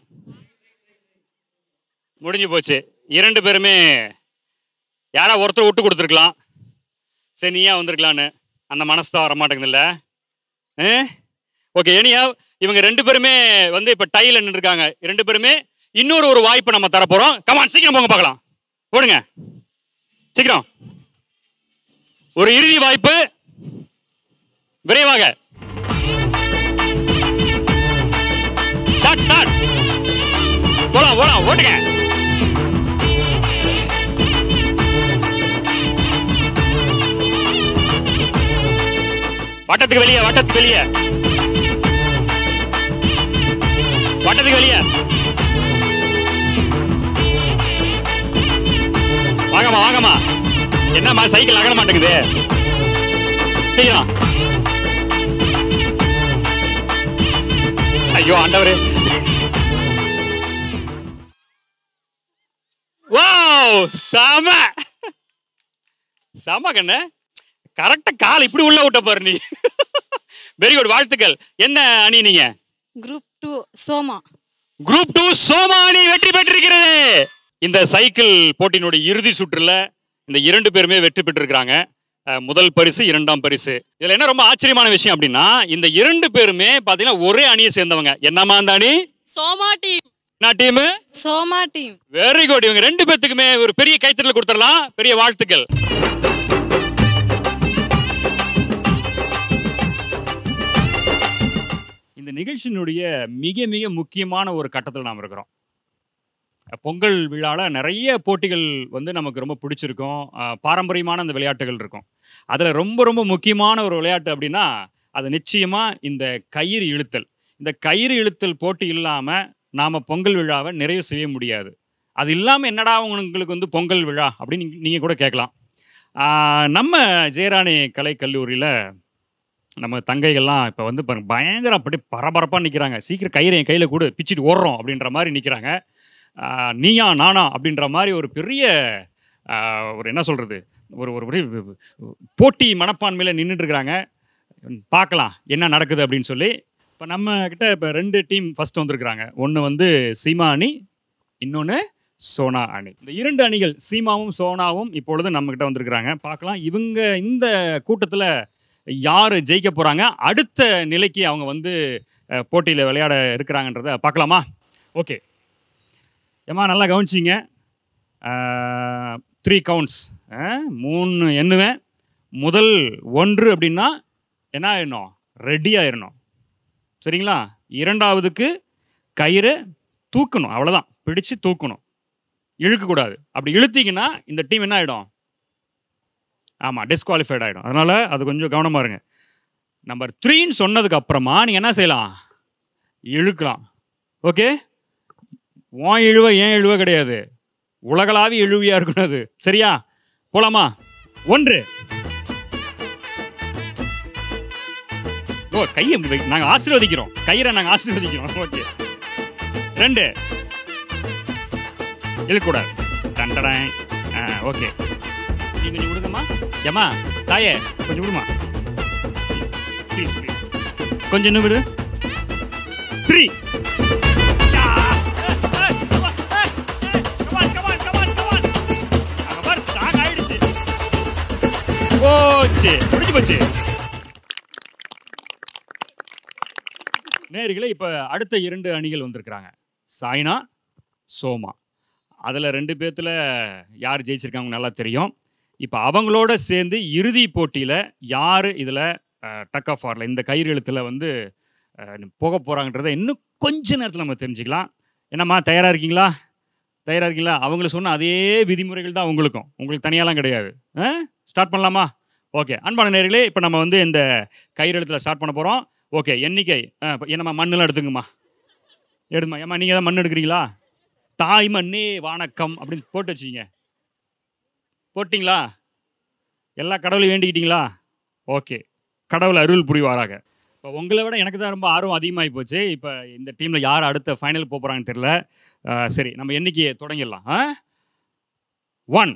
முடிஞ்சு போச்சு இரண்டு பேருமே யாரா ஒருத்தர் விட்டு கொடுத்துருக்கலாம் சரி நீயா வந்திருக்கலான்னு அந்த மனசு தான் வரமாட்டேங்குதுல்ல ஓகே ஏனியா இவங்க ரெண்டு பேருமே வந்து இப்போ டைல நின்றுருக்காங்க ரெண்டு பேருமே இன்னொரு ஒரு வாய்ப்பு நம்ம தரப்போறோம் கமான் சீக்கிரம் போங்க பார்க்கலாம் போடுங்க சீக்கிரம் ஒரு இறுதி வாய்ப்பு விரைவாக ஸ்டார்ட் ஸ்டார்ட் போலாம் போலாம் ஓட்டுங்க வட்டத்துக்கு வெளியே வட்டத்துக்கு வெளியே வட்டத்துக்கு வெளியே வாங்கம்மா வாங்கம்மா என்னம்மா சைக்கிள் நகர மாட்டேங்குது சீக்கிரம் ஐயோ ஆண்டவரே வாவ் செம செம கண்ணு கரெக்டா கால் இப்படி உள்ள விட்ட பாரு நீ வெரி குட் வாழ்த்துக்கள் என்ன அணி நீங்க group two Soma group two Soma அணி வெற்றி பெற்றிருக்கிறது இந்த சைக்கிள் போட்டியினுடைய இறுதி சுற்றுல இந்த இரண்டு பேருமே வெற்றி பெற்றிருக்கிறாங்க அஹ், முதல் பரிசு இரண்டாம் பரிசு இதுல என்ன ரொம்ப ஆச்சரியமான விஷயம் அப்படின்னா இந்த இரண்டு பேருமே பாத்தீங்கன்னா ஒரே அணியை சேர்ந்தவங்க என்னமா அந்த அணி சோமா டீம் என்ன team Soma team very good இவங்க ரெண்டு பேத்துக்குமே ஒரு பெரிய கைத்தறல் கொடுத்துடலாம் பெரிய வாழ்த்துக்கள் இந்த நிகழ்ச்சியினுடைய மிக மிக முக்கியமான ஒரு கட்டத்தில் நாம் இருக்கிறோம் பொங்கல் விழாவில் நிறைய போட்டிகள் வந்து நமக்கு ரொம்ப பிடிச்சிருக்கும் அஹ், பாரம்பரியமான அந்த விளையாட்டுகள் இருக்கும் அதில் ரொம்ப ரொம்ப முக்கியமான ஒரு விளையாட்டு அப்படின்னா அது நிச்சயமாக இந்த கயிறு இழுத்தல் இந்த கயிறு இழுத்தல் போட்டி இல்லாமல் நாம் பொங்கல் விழாவை நிறைவு செய்ய முடியாது அது இல்லாமல் என்னடா உங்களுக்கு வந்து பொங்கல் விழா அப்படின்னு நீங்கள் கூட கேட்கலாம் ஆஹ், நம்ம ஜெயராணி கலை கல்லூரியில் நம்ம தங்கைகள்லாம் இப்போ வந்து பாருங்க பயங்கர அப்படி பரபரப்பாக நிற்கிறாங்க சீக்கிரம் கயிறை என் கையில் கொடு பிச்சுட்டு ஓடுறோம் அப்படின்ற மாதிரி நிற்கிறாங்க நீயா நானா அப்படின்ற மாதிரி ஒரு பெரிய ஆஹ், ஒரு என்ன சொல்கிறது ஒரு ஒரு ஒரு போட்டி மனப்பான்மையில் நின்றுட்டு இருக்கிறாங்க பார்க்கலாம் என்ன நடக்குது அப்படின்னு சொல்லி இப்போ நம்ம கிட்ட இப்போ ரெண்டு டீம் ஃபர்ஸ்ட் வந்திருக்கிறாங்க ஒன்று வந்து சீமா அணி இன்னொன்று சோனா அணி இந்த இரண்டு அணிகள் சீமாவும் சோனாவும் இப்பொழுது நம்ம கிட்ட வந்திருக்கிறாங்க பார்க்கலாம் இவங்க இந்த கூட்டத்தில் யார் ஜெயிக்க போகிறாங்க அடுத்த நிலைக்கு அவங்க வந்து போட்டியில் விளையாட இருக்கிறாங்கன்றத பார்க்கலாமா ஓகே ஏம்மா நல்லா கவனிச்சிங்க த்ரீ கவுண்ட்ஸ் மூணு எண்ணுவேன் முதல் ஒன்று அப்படின்னா என்ன ஆயிடணும் ரெடி ஆயிடணும் சரிங்களா இரண்டாவதுக்கு கயிறு தூக்கணும் அவ்வளோதான் பிடிச்சு தூக்கணும் இழுக்கக்கூடாது அப்படி இழுத்தீங்கன்னா இந்த டீம் என்ன ஆகிடும் ஆமாம் டிஸ்குவாலிஃபைட் ஆகிடும் அதனால் அது கொஞ்சம் கவனமாக இருங்க நம்பர் த்ரீன்னு சொன்னதுக்கு அப்புறமா நீங்கள் என்ன செய்யலாம் இழுக்கலாம் ஓகே உன் இழுவ ஏன் இழுவ கிடையாது உலகளாவி இழுவியாக இருக்கணும் அது சரியா போலாமா ஒன்று ஓ கையை நாங்கள் ஆசீர்வதிக்கிறோம் கயிறை நாங்கள் ஆசீர்வதிக்கிறோம் ஓகே ரெண்டு இழுக்கூடாது டண்டடாய் ஆ ஓகே நீ கொஞ்சம் விடுங்கம்மா ஏம்மா தாயே கொஞ்சம் விடுமா ப்ளீஸ் ப்ளீஸ் கொஞ்சம் இன்னும் விடு த்ரீ போச்சு முடிஞ்சு போச்சு நேர்களே இப்போ அடுத்த இரண்டு அணிகள் வந்திருக்கிறாங்க சாய்னா சோமா அதில் ரெண்டு பேர்த்தில் யார் ஜெயிச்சிருக்காங்க நல்லா தெரியும் இப்போ அவங்களோட சேர்ந்து இறுதி போட்டியில் யார் இதில் டக் ஆஃப் ஆரில் இந்த கயிறு எழுத்தில் வந்து அஹ், போக போகிறாங்கன்றதை இன்னும் கொஞ்ச நேரத்தில் நம்ம தெரிஞ்சுக்கலாம் என்னம்மா தயாராக இருக்கீங்களா தயாராக இருக்கீங்களா அவங்கள சொன்ன அதே விதிமுறைகள் தான் உங்களுக்கும் உங்களுக்கு தனியாலாம் கிடையாது ஸ்டார்ட் பண்ணலாமா ஓகே அன்பான நேர்களே இப்போ நம்ம வந்து இந்த கயிறு எழுத்தில் ஸ்டார்ட் பண்ண போகிறோம் ஓகே எண்ணிக்கை அஹ், இப்ப என்னம்மா மண்ணெல்லாம் எடுத்துங்கம்மா எடுமா ஏம்மா நீங்கள் தான் மண் எடுக்கிறீங்களா தாய் மண்ணே வணக்கம் அப்படின்னு போட்டு வச்சிங்க போட்டிங்களா எல்லா கடவுளையும் வேண்டிக்கிட்டீங்களா ஓகே கடவுள் அருள் புரிவாராக இப்போ உங்களை விட எனக்கு தான் ரொம்ப ஆர்வம் அதிகமாகி போச்சு இப்போ இந்த டீமில் யார் அடுத்த ஃபைனல் போக போகிறாங்கன்னு தெரியல அஹ், சரி நம்ம எண்ணிக்கையை தொடங்கிடலாம் ஆ ஒன்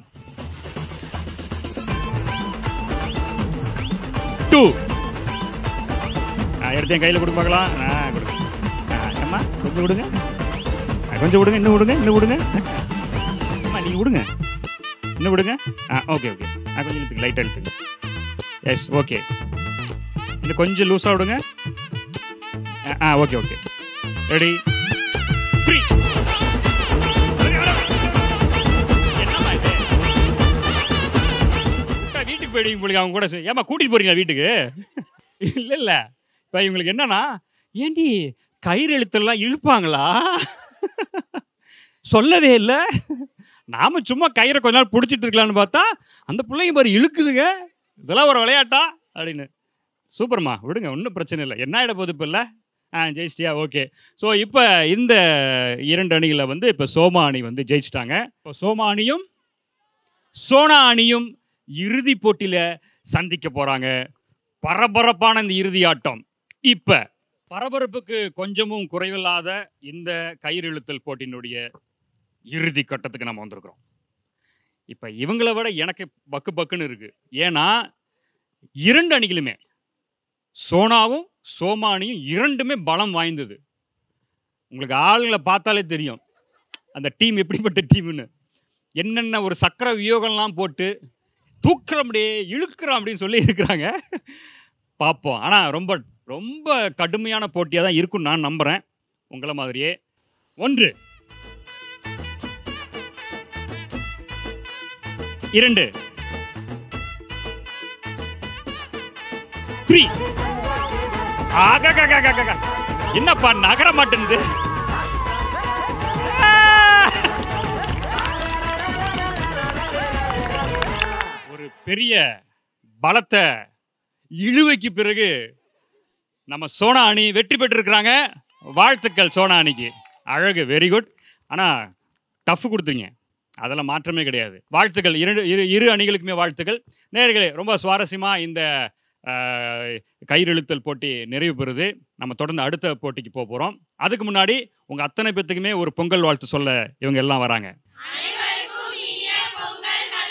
டூ எடுத்து என் கையில் கொடுக்க பார்க்கலாம் ஆ கொடுங்க ஆ, ஏம்மா கொஞ்சம் விடுங்க ஆ, கொஞ்சம் விடுங்க இன்னும் விடுங்க இன்னும் விடுங்க அம்மா நீங்கள் விடுங்க இன்னும் விடுங்க ஆ ஓகே ஓகே ஆ கொஞ்சம் இழுத்துங்க லைட்டாக இழுத்துங்க எஸ் ஓகே இன்னும் கொஞ்சம் லூஸாக விடுங்க ஆ, ஆ ஓகே ஓகே ரெடி த்ரீ என்னம்மா இது விட்டா வீட்டுக்கு போயிடுவீங்க போலீங்க அவங்க கூட சே- ஏம்மா கூட்டிகிட்டு போறீங்களா வீட்டுக்கு இல்லை இல்லை இப்போ இவங்களுக்கு என்னன்னா ஏண்டி கயிறு எழுத்தெல்லாம் இழுப்பாங்களா சொல்லவே இல்லை நாம சும்மா கயிறை கொஞ்ச நாள் பிடிச்சிட்டு இருக்கலாம்னு பார்த்தா அந்த பிள்ளைங்க பாரு இழுக்குதுங்க இதெல்லாம் ஒரு விளையாட்டா அப்படின்னு சூப்பர்மா விடுங்க ஒன்றும் பிரச்சனை இல்லை என்ன ஆகிட போகுது இப்போ இல்லை ஆ ஜெயிச்சிட்டியா ஓகே ஸோ இப்போ இந்த இரண்டு அணிகளில் வந்து இப்போ சோமா அணி வந்து ஜெயிச்சிட்டாங்க இப்போ சோமா அணியும் சோனா அணியும் இறுதி போட்டியில் சந்திக்க போகிறாங்க பரபரப்பான இந்த இறுதி ஆட்டம் இப்போ பரபரப்புக்கு கொஞ்சமும் குறைவில்லாத இந்த கயிறு இழுத்தல் போட்டியினுடைய இறுதி கட்டத்துக்கு நம்ம வந்திருக்கிறோம் இப்போ இவங்களை விட எனக்கு பக்கு பக்குன்னு இருக்கு ஏன்னா இரண்டு அணிகளுமே சோனாவும் சோமானியும் இரண்டுமே பலம் வாய்ந்தது உங்களுக்கு ஆளுங்களை பார்த்தாலே தெரியும் அந்த டீம் எப்படிப்பட்ட டீம்னு என்னென்ன ஒரு சக்கர வியோகம்லாம் போட்டு தூக்குற அப்படியே இழுக்கிறோம் அப்படின்னு சொல்லி இருக்கிறாங்க பார்ப்போம் ஆனால் ரொம்ப ரொம்ப கடுமையான போட்டியாக தான் இருக்கும்னு நான் நம்புகிறேன் உங்களை மாதிரியே ஒன்று இரண்டு த்ரீ ஆகா என்னப்பா நகர மாட்டேங்குது ஒரு பெரிய பலத்த இழுவைக்கு பிறகு நம்ம சோனா அணி வெற்றி பெற்றிருக்கிறாங்க வாழ்த்துக்கள் சோனா அணிக்கு அழகு வெரி குட் ஆனால் டஃப் கொடுத்தீங்க அதெல்லாம் மாற்றமே கிடையாது வாழ்த்துக்கள் இரண்டு இரு இரு அணிகளுக்குமே வாழ்த்துக்கள் நேர்களே ரொம்ப சுவாரஸ்யமாக இந்த ஆஹ், கயிறிழுத்தல் போட்டி நிறைவு பெறுது நம்ம தொடர்ந்து அடுத்த போட்டிக்கு போக போகிறோம் அதுக்கு முன்னாடி உங்கள் அத்தனை பேத்துக்குமே ஒரு பொங்கல் வாழ்த்து சொல்ல இவங்க எல்லாம் வராங்க அனைவருக்கும் இனிய பொங்கல்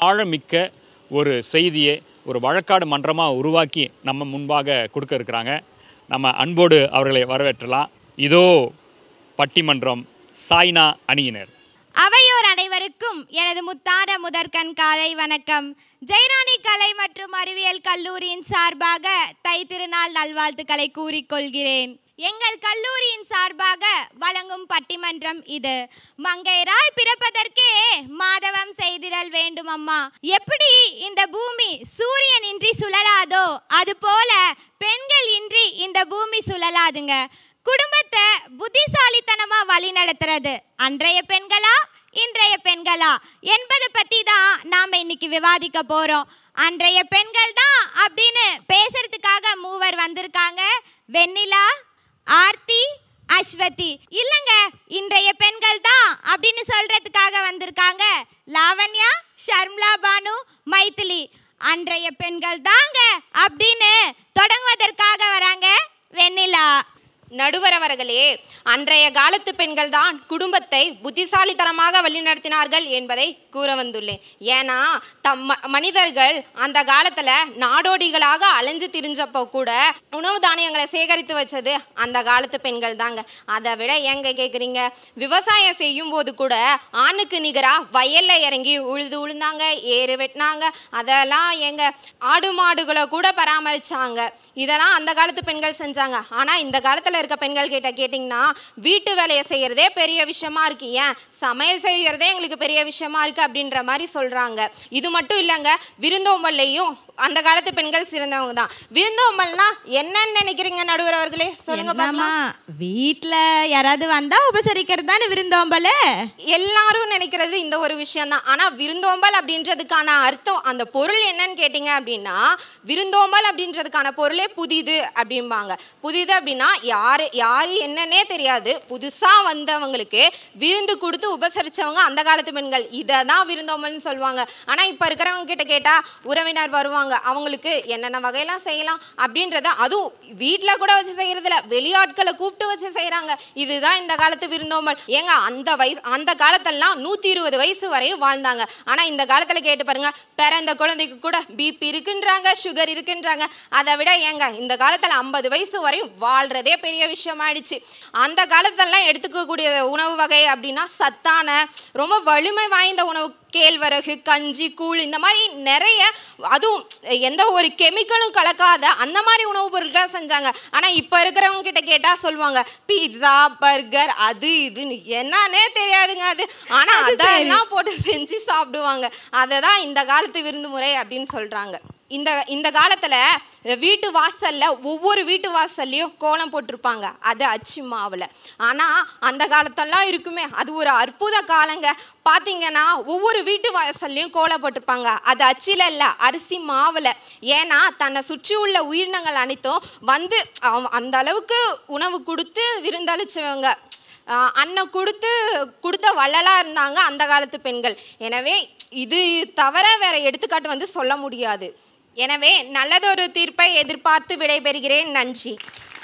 ஆழமிக்க ஒரு செய்தியை ஒரு வழக்காடு மன்றமாக உருவாக்கி நம்ம முன்பாக கொடுக்க இருக்கிறாங்க நம்ம அன்போடு அவர்களை வரவேற்றலாம் இதோ பட்டிமன்றம் சாய்னா அணியினர் அவையோர் அனைவருக்கும் எனது முத்தான முதற்கண் காலை வணக்கம் ஜெயராணி கலை மற்றும் அறிவியல் கல்லூரியின் சார்பாக தை திருநாள் நல்வாழ்த்துக்களை கூறிக்கொள்கிறேன் எங்கள் கல்லூரியின் சார்பாக வழங்கும் பட்டிமன்றம் இது மங்கையராய் பிறப்பதற்கே மாதவம் செய்திடல் வேண்டும் அம்மா எப்படி இந்த பூமி சூரியன் இன்றி சுழலாதோ அதுபோல பெண்கள் இன்றி இந்த பூமி சுழலாதுங்க குடும்பத்தை புத்திசாலித்தனமா வழி நடத்துறது அன்றைய பெண்களா இன்றைய பெண்களா என்பதை பத்தி தான் நாம இன்னைக்கு விவாதிக்க போறோம் அன்றைய பெண்கள் தான் அப்படின்னு பேசுறதுக்காக மூவர் வந்திருக்காங்க வெண்ணிலா ஆர்த்தி அஸ்வதி இல்லைங்க இன்றைய பெண்கள் தான் அப்படின்னு சொல்றதுக்காக வந்திருக்காங்க லாவண்யா ஷர்ம்லா பானு மைதிலி அன்றைய பெண்கள் தாங்க அப்படின்னு தொடங்குவதற்காக வராங்க வெண்ணிலா நடுவர் அவர்களே அன்றைய காலத்து பெண்கள் தான் குடும்பத்தை புத்திசாலித்தனமாக வழிநடத்தினார்கள் என்பதை கூற வந்துள்ளேன் ஏன்னா தம் ம- மனிதர்கள் அந்த காலத்துல நாடோடிகளாக அலைஞ்சு திரிஞ்சப்போ கூட உணவு தானியங்களை சேகரித்து வச்சது அந்த காலத்து பெண்கள் தாங்க அதை விட எங்க கேக்குறீங்க விவசாயம் செய்யும் போது கூட ஆணுக்கு நிகரா வயல்ல இறங்கி உழுது உழுந்தாங்க ஏறு வெட்டினாங்க அதெல்லாம் எங்க ஆடு மாடுகளை கூட பராமரிச்சாங்க இதெல்லாம் அந்த காலத்து பெண்கள் செஞ்சாங்க ஆனா இந்த காலத்துல இருக்க பெண்கள் கிட்ட கேட்டிங்கன்னா வீட்டு வேலையை செய்யறதே பெரிய விஷயமா இருக்கு ஏன் சமையல் செய்யறதே எங்களுக்கு பெரிய விஷயமா இருக்கு அப்படின்ற மாதிரி சொல்றாங்க இது மட்டும் இல்லைங்க விருந்தோம்பல்லையும் அந்த காலத்து பெண்கள் சிறந்தவங்க தான் விருந்தோம்பல்னா என்னன்னு நினைக்கிறீங்க நடுவர் அவர்களே சொல்லுங்க என்னம்மா பார்க்கலாம் வீட்ல யாராவது வந்தா உபசரிக்கிறது தானே விருந்தோம்பல் எல்லாரும் நினைக்கிறது இந்த ஒரு விஷயம் தான் ஆனா விருந்தோம்பல் அப்படின்றதுக்கான அர்த்தம் அந்த பொருள் என்னன்னு கேட்டிங்க அப்படின்னா விருந்தோம்பல் அப்படின்றதுக்கான பொருளே புதிது அப்படிம்பாங்க புதிது அப்படின்னா யாரு யாரு என்னன்னே தெரியாது புதுசா வந்தவங்களுக்கு விருந்து கொடுத்து உபசரிச்சவங்க அந்த காலத்து பெண்கள் இதை தான் விருந்தோம்பல்னு சொல்லுவாங்க ஆனா இப்ப இருக்கிறவங்க கிட்ட கேட்டா உறவினர் வருவாங்க அவங்களுக்கு என்னென்ன வகையெல்லாம் செய்யலாம் அப்படின்றத அதுவும் வீட்டில் கூட வச்சு செய்யறதில்ல வெளியாட்களை கூப்பிட்டு வச்சு செய்றாங்க இதுதான் இந்த காலத்து விருந்தோம்பல் ஏங்க அந்த வயசு அந்த காலத்தெல்லாம் நூத்தி இருபது வயசு வரையும் வாழ்ந்தாங்க ஆனா இந்த காலத்துல கேட்டு பாருங்க பிறந்த குழந்தைக்கு கூட பிபி இருக்குன்றாங்க சுகர் இருக்குன்றாங்க அதை விட ஏங்க இந்த காலத்துல ஐம்பது வயசு வரையும் வாழ்றதே பெரிய விஷயமாயிடுச்சு அந்த காலத்தெல்லாம் எடுத்துக்கக்கூடிய உணவு வகை அப்படின்னா சத்தான ரொம்ப வலிமை வாய்ந்த உணவு கேழ்வரகு கஞ்சி கூழ் இந்த மாதிரி நிறைய அதுவும் எந்த ஒரு கெமிக்கலும் கலக்காத அந்த மாதிரி உணவுப் பொருட்களை செஞ்சாங்க ஆனால் இப்போ இருக்கிறவங்க கிட்ட கேட்டால் சொல்லுவாங்க பீட்சா பர்கர் அது இதுன்னு என்னன்னே தெரியாதுங்க அது ஆனால் அதெல்லாம் போட்டு செஞ்சு சாப்பிடுவாங்க அதை தான் இந்த காலத்து விருந்து முறை அப்படின்னு சொல்கிறாங்க இந்த இந்த காலத்துல வீட்டு வாசல்ல ஒவ்வொரு வீட்டு வாசல்லையும் கோலம் போட்டிருப்பாங்க அது அச்சு மாவுல ஆனா அந்த காலத்தெல்லாம் இருக்குமே அது ஒரு அற்புத காலங்க பாத்தீங்கன்னா ஒவ்வொரு வீட்டு வாசல்லையும் கோலம் போட்டிருப்பாங்க அது அச்சில இல்ல அரிசி மாவுல ஏன்னா தன்னை சுற்றி உள்ள உயிரினங்கள் அனைத்தும் வந்து அவ- அந்த அளவுக்கு உணவு கொடுத்து விருந்தளிச்சவங்க ஆஹ் அன்னம் கொடுத்து கொடுத்த வள்ளலா இருந்தாங்க அந்த காலத்து பெண்கள் எனவே இது தவிர வேற எடுத்துக்காட்டு வந்து சொல்ல முடியாது எனவே நல்லதொரு தீர்ப்பை எதிர்பார்த்து விடைபெறுகிறேன் நன்றி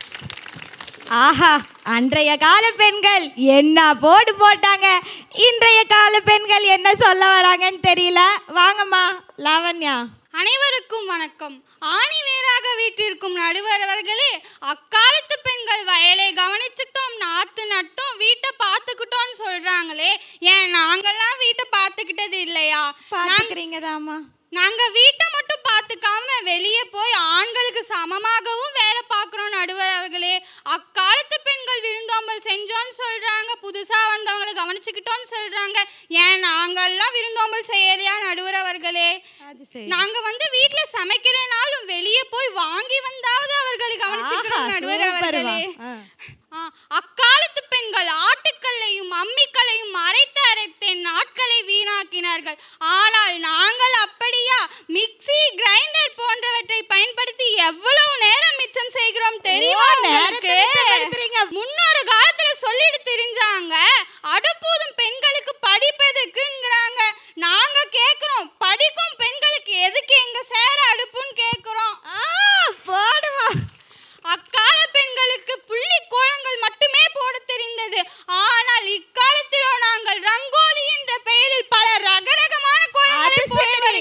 ஆஹா அன்றைய கால பெண்கள் என்ன போடு போட்டாங்க இன்றைய கால பெண்கள் என்ன சொல்ல வராங்கன்னு தெரியல வாங்கம்மா லாவண்யா அனைவருக்கும் வணக்கம் ஆணி வேறாக வீட்டிற்கும் நடுவரவர்களே அக்காலத்து பெண்கள் வயலை கவனிச்சுட்டோம் நாத்து நட்டோம் வீட்டை பார்த்துக்கிட்டோம்னு சொல்றாங்களே ஏன் நாங்கெல்லாம் வீட்டை பார்த்துக்கிட்டது இல்லையா பார்த்துக்கிறீங்க தாம்மா நாங்க வீட்டை மட்டும் பார்த்துக்காம வெளியே போய் ஆண்களுக்கு சமமாகவும் வேலை பார்க்குறோம் நடுவர் அவர்களே அக்காலத்து பெண்கள் விருந்தோம்பல் செஞ்சோன்னு சொல்றாங்க புதுசா வந்தவங்களை கவனிச்சுக்கிட்டோன்னு சொல்றாங்க ஏன் நாங்கெல்லாம் விருந்தோம்பல் செய்யலையா நடுவர் அவர்களே நாங்க வந்து வீட்ல சமைக்கலைனாலும் வெளியே போய் வாங்கி வந்தாவது அவர்களை கவனிச்சுக்கிறோம் ஆஹா, நடுவர் சூப்பர்மா. அவர்களே ஆ. ஆ, அக்காலத்து பெண்கள் ஆட்டுக்கல்லையும் அம்மிக்கல்லையும் அரைத்து அரைத்தேன் நாட்களை வீணாக்கினார்கள் ஆனால் நாங்கள் அப்படியா மிக்ஸி கிரைண்டர் போன்றவற்றை பயன்படுத்தி எவ்வளவு நேரம் மிச்சம் செய்கிறோம் தெரியுமா ஓ, நேரத்தை உங்களுக்கு மிச்சப்படுத்துறீங்க. முன்னொரு காலத்துல சொல்லிட்டு தெரிஞ்சாங்க அடுப்பூதும் பெண்களுக்கு படிப்பெதுக்குங்கிறாங்க நாங்க கேக்குறோம் படிக்கும் பெண்களுக்கு எதுக்கு எங்க சேர அடுப்புன்னு கேக்குறோம் போடுமா அக்கால பெண்களுக்கு புள்ளி கோலங்கள் மட்டுமே போட தெரிந்தது ஆனால் இக்காலத்திலோ நாங்கள் ரங்கோலி என்ற பெயரில் பல ரகரகமான கோலங்களை அது போட்டு சரி.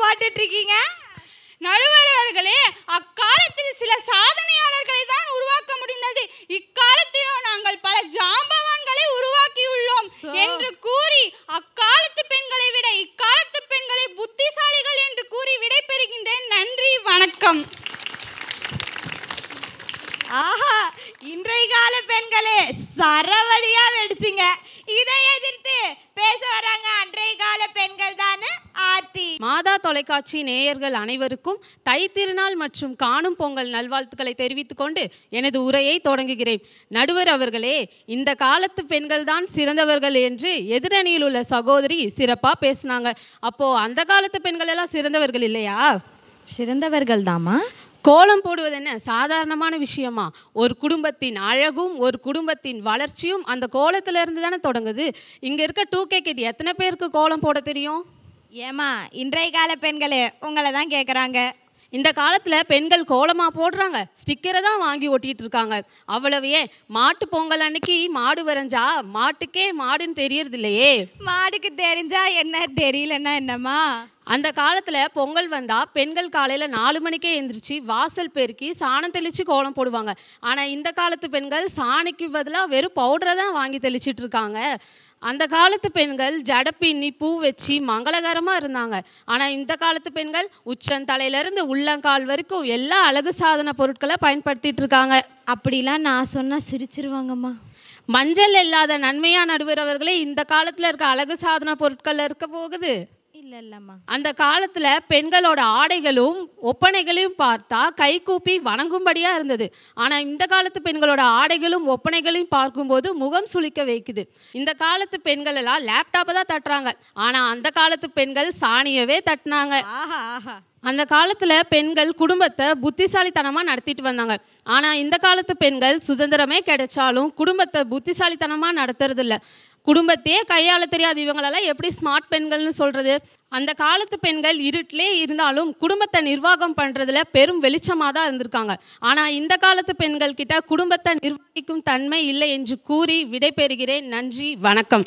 போட்டுட்டு இருக்கீங்க நடுவர் அவர்களே அக்காலத்தில் சில சாதனையாளர்களை தான் உருவாக்க முடிந்தது இக்காலத்திலோ நாங்கள் பல ஜாம்பவான்களை உருவாக்கியுள்ளோம் என்று கூறி அக்காலத்து பெண்களை விட இக்காலத்து பெண்களை புத்திசாலிகள் என்று கூறி விடைபெறுகின்றேன் நன்றி வணக்கம் ஆஹா இன்றைய கால பெண்களே சரவடியா வெடிச்சிங்க இதை எதிர்த்து பேச வராங்க அன்றைய கால பெண்கள் தானே ஆர்த்தி மாதா தொலைக்காட்சி நேயர்கள் அனைவருக்கும் தை திருநாள் மற்றும் காணும் பொங்கல் நல்வாழ்த்துக்களை தெரிவித்துக் கொண்டு எனது உரையை தொடங்குகிறேன் நடுவர் அவர்களே இந்த காலத்து பெண்கள் தான் சிறந்தவர்கள் என்று எதிரணியில் உள்ள சகோதரி சிறப்பா பேசினாங்க அப்போ அந்த காலத்து பெண்கள் எல்லாம் சிறந்தவர்கள் இல்லையா சிறந்தவர்கள் தாமா கோலம் போடுவது என்ன சாதாரணமான விஷயமா ஒரு குடும்பத்தின் அழகும் ஒரு குடும்பத்தின் வளர்ச்சியும் அந்த கோலத்துல இருந்து தானே தொடங்குது இங்க இருக்க டூ கே கிட் எத்தனை பேருக்கு கோலம் போட தெரியும் ஏமா இன்றைய கால பெண்களே உங்களை தான் கேட்குறாங்க இந்த காலத்துல பெண்கள் கோலமா போடுறாங்க ஸ்டிக்கரை தான் வாங்கி ஒட்டிட்டு இருக்காங்க அவ்வளவு ஏன் மாட்டு பொங்கல் அன்னைக்கு மாடு வரைஞ்சா மாட்டுக்கே மாடுன்னு தெரியறது இல்லையே மாடுக்கு தெரிஞ்சா என்ன தெரியலன்னா என்னம்மா அந்த காலத்துல பொங்கல் வந்தா பெண்கள் காலையில நாலு மணிக்கே எந்திரிச்சு வாசல் பெருக்கி சாணம் தெளிச்சு கோலம் போடுவாங்க ஆனா இந்த காலத்து பெண்கள் சாணிக்கு பதிலா வெறும் பவுடரை தான் வாங்கி தெளிச்சிட்டு இருக்காங்க அந்த காலத்து பெண்கள் ஜடை பின்னி பூ வச்சு மங்களகரமா இருந்தாங்க ஆனா இந்த காலத்து பெண்கள் உச்சந்தலையில இருந்து உள்ளங்கால் வரைக்கும் எல்லா அழகு சாதன பொருட்களை பயன்படுத்திட்டு இருக்காங்க அப்படிலாம் நான் சொன்னா சிரிச்சிருவாங்கம்மா மஞ்சள் இல்லாத நன்மையா நடுவர் அவர்களே இந்த காலத்துல இருக்க அழகு சாதன பொருட்கள் இருக்க போகுது இல்ல இல்லம்மா அந்த காலத்துல பெண்களோட ஆடைகளும் ஒப்பனைகளையும் பார்த்தா கை கூப்பி வணங்கும்படியா இருந்தது ஆனா இந்த காலத்து பெண்களோட ஆடைகளும் ஒப்பனைகளையும் பார்க்கும்போது முகம் சுளிக்க வைக்குது இந்த காலத்து பெண்கள் எல்லாம் லேப்டாப்பை தான் தட்டுறாங்க ஆனா அந்த காலத்து பெண்கள் சாணியவே தட்டினாங்க ஆஹா ஆஹா அந்த காலத்துல பெண்கள் குடும்பத்தை புத்திசாலித்தனமா நடத்திட்டு வந்தாங்க ஆனா இந்த காலத்து பெண்கள் சுதந்திரமே கிடைச்சாலும் குடும்பத்தை புத்திசாலித்தனமா நடத்துறது இல்ல குடும்பத்தையே கையாள தெரியாது இவங்களெல்லாம் எப்படி ஸ்மார்ட் பெண்கள்னு சொல்றது அந்த காலத்து பெண்கள் இருட்டிலே இருந்தாலும் குடும்பத்தை நிர்வாகம் பண்றதுல பெரும் வெளிச்சமாக தான் இருந்திருக்காங்க ஆனா இந்த காலத்து பெண்கள் கிட்ட குடும்பத்தை நிர்வகிக்கும் தன்மை இல்லை என்று கூறி விடைபெறுகிறேன் நன்றி வணக்கம்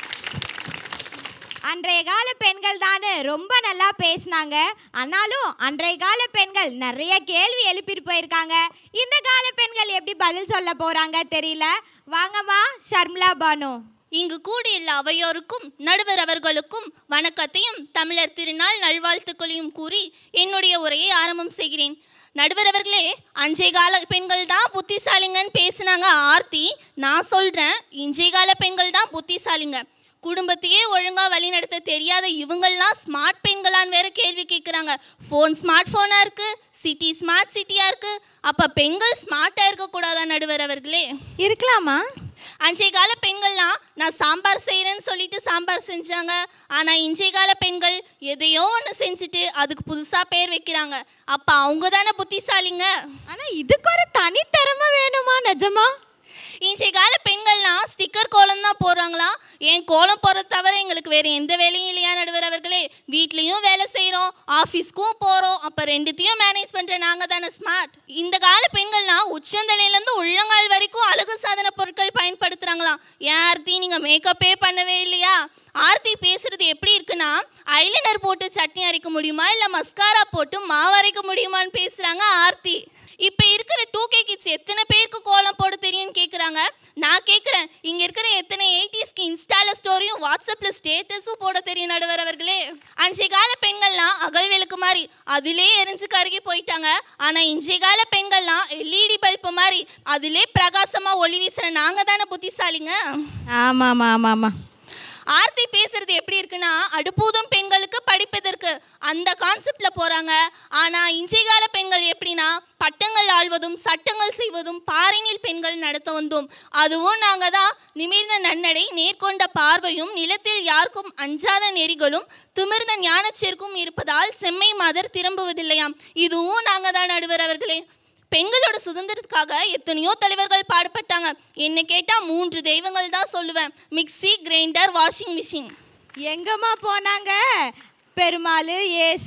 அன்றைய கால பெண்கள் தானே ரொம்ப நல்லா பேசினாங்க ஆனாலும் அன்றைய கால பெண்கள் நிறைய கேள்வி எழுப்பிட்டு போயிருக்காங்க இந்த கால பெண்கள் எப்படி பதில் சொல்ல போறாங்க தெரியல வாங்கம்மா ஷர்மிளா பானு இங்கு கூடியுள்ள அவையோருக்கும் நடுவர் அவர்களுக்கும் வணக்கத்தையும் தமிழர் திருநாள் நல்வாழ்த்துக்களையும் கூறி என்னுடைய உரையை ஆரம்பம் செய்கிறேன் நடுவர் அவர்களே அன்றைய கால பெண்கள் தான் புத்திசாலிங்கன்னு பேசுனாங்க ஆர்த்தி நான் சொல்கிறேன் இன்றைய கால பெண்கள் தான் புத்திசாலிங்க குடும்பத்தையே ஒழுங்காக வழிநடத்த தெரியாத இவங்கெல்லாம் ஸ்மார்ட் பெண்களான்னு வேற கேள்வி கேட்குறாங்க ஃபோன் ஸ்மார்ட் ஃபோனாக இருக்குது சிட்டி ஸ்மார்ட் சிட்டியாக இருக்குது அப்போ பெண்கள் ஸ்மார்ட்டாக இருக்கக்கூடாதா நடுவர் அவர்களே இருக்கலாமா அன்றைய கால பெண்கள்லாம் நான் சாம்பார் செய்கிறேன்னு சொல்லிட்டு சாம்பார் செஞ்சாங்க ஆனால் இன்றைய கால பெண்கள் எதையோ ஒன்று செஞ்சுட்டு அதுக்கு புதுசாக பேர் வைக்கிறாங்க அப்போ அவங்க தானே புத்திசாலிங்க ஆனால் இதுக்கு ஒரு தனித்திறமை வேணுமா நிஜமா இன்றைய கால பெண்கள்லாம் ஸ்டிக்கர் கோலம் தான் போடுறாங்களாம் ஏன் கோலம் போடுறது தவிர எங்களுக்கு வேறு எந்த வேலையும் இல்லையா நடுவர் அவர்களே வீட்லேயும் வேலை செய்கிறோம் ஆஃபீஸ்க்கும் போகிறோம் அப்போ ரெண்டுத்தையும் மேனேஜ் பண்ணுற நாங்கள் தானே ஸ்மார்ட் இந்த கால பெண்கள்லாம் உச்சந்தலையிலேருந்து உள்ளங்கால் வரைக்கும் அழகு சாதன பொருட்கள் பயன்படுத்துகிறாங்களாம் ஏன் ஆர்த்தி நீங்கள் மேக்கப்பே பண்ணவே இல்லையா ஆர்த்தி பேசுறது எப்படி இருக்குன்னா ஐலைனர் போட்டு சட்னி அரைக்க முடியுமா இல்லை மஸ்காரா போட்டு மாவு அரைக்க முடியுமான்னு பேசுகிறாங்க ஆர்த்தி இப்போ இருக்கிற டூ கே கிட்ஸ் எத்தனை பேருக்கு கோலம் போட தெரியும்னு கேட்குறாங்க நான் கேட்குறேன் இங்கே இருக்கிற எத்தனை எயிட்டிஸ்க்கு இன்ஸ்டால ஸ்டோரியும் வாட்ஸ்அப்பில் ஸ்டேட்டஸும் போட தெரியும் நடுவர் அவர்களே அன்றைய கால பெண்கள்லாம் அகல் விளக்கு மாதிரி அதிலே எரிஞ்சு கருகி போயிட்டாங்க ஆனால் இன்றைய கால பெண்கள்லாம் எல்இடி பல்பு மாதிரி அதிலே பிரகாசமாக ஒளி வீசுகிற நாங்கள் தானே புத்திசாலிங்க ஆமாம் ஆமாம் ஆமாம் ஆர்த்தி பேசுறது எப்படி இருக்குன்னா அடுப்பூதும் பெண்களுக்கு படிப்பதற்கு அந்த கான்செப்ட்ல போறாங்க ஆனா இன்றைய கால பெண்கள் எப்படின்னா பட்டங்கள் ஆள்வதும் சட்டங்கள் செய்வதும் பாறைனில் பெண்கள் நடத்த வந்தோம் அதுவும் நாங்க தான் நிமிர்ந்த நன்னடை நேர்கொண்ட பார்வையும் நிலத்தில் யாருக்கும் அஞ்சாத நெறிகளும் திமிர்ந்த ஞானச்சேர்க்கும் இருப்பதால் செம்மை மாதர் திரும்புவதில்லையாம் இதுவும் நாங்க தான் நடுவர் அவர்களே பெண்களோட சுதந்திரத்துக்காக எத்தனையோ தலைவர்கள் பாடுபட்டாங்க என்ன கேட்டால் மூன்று தெய்வங்கள் தான் சொல்லுவேன் மிக்ஸி கிரைண்டர் வாஷிங் மிஷின் எங்கம்மா போனாங்க பெருமாள் இயேசு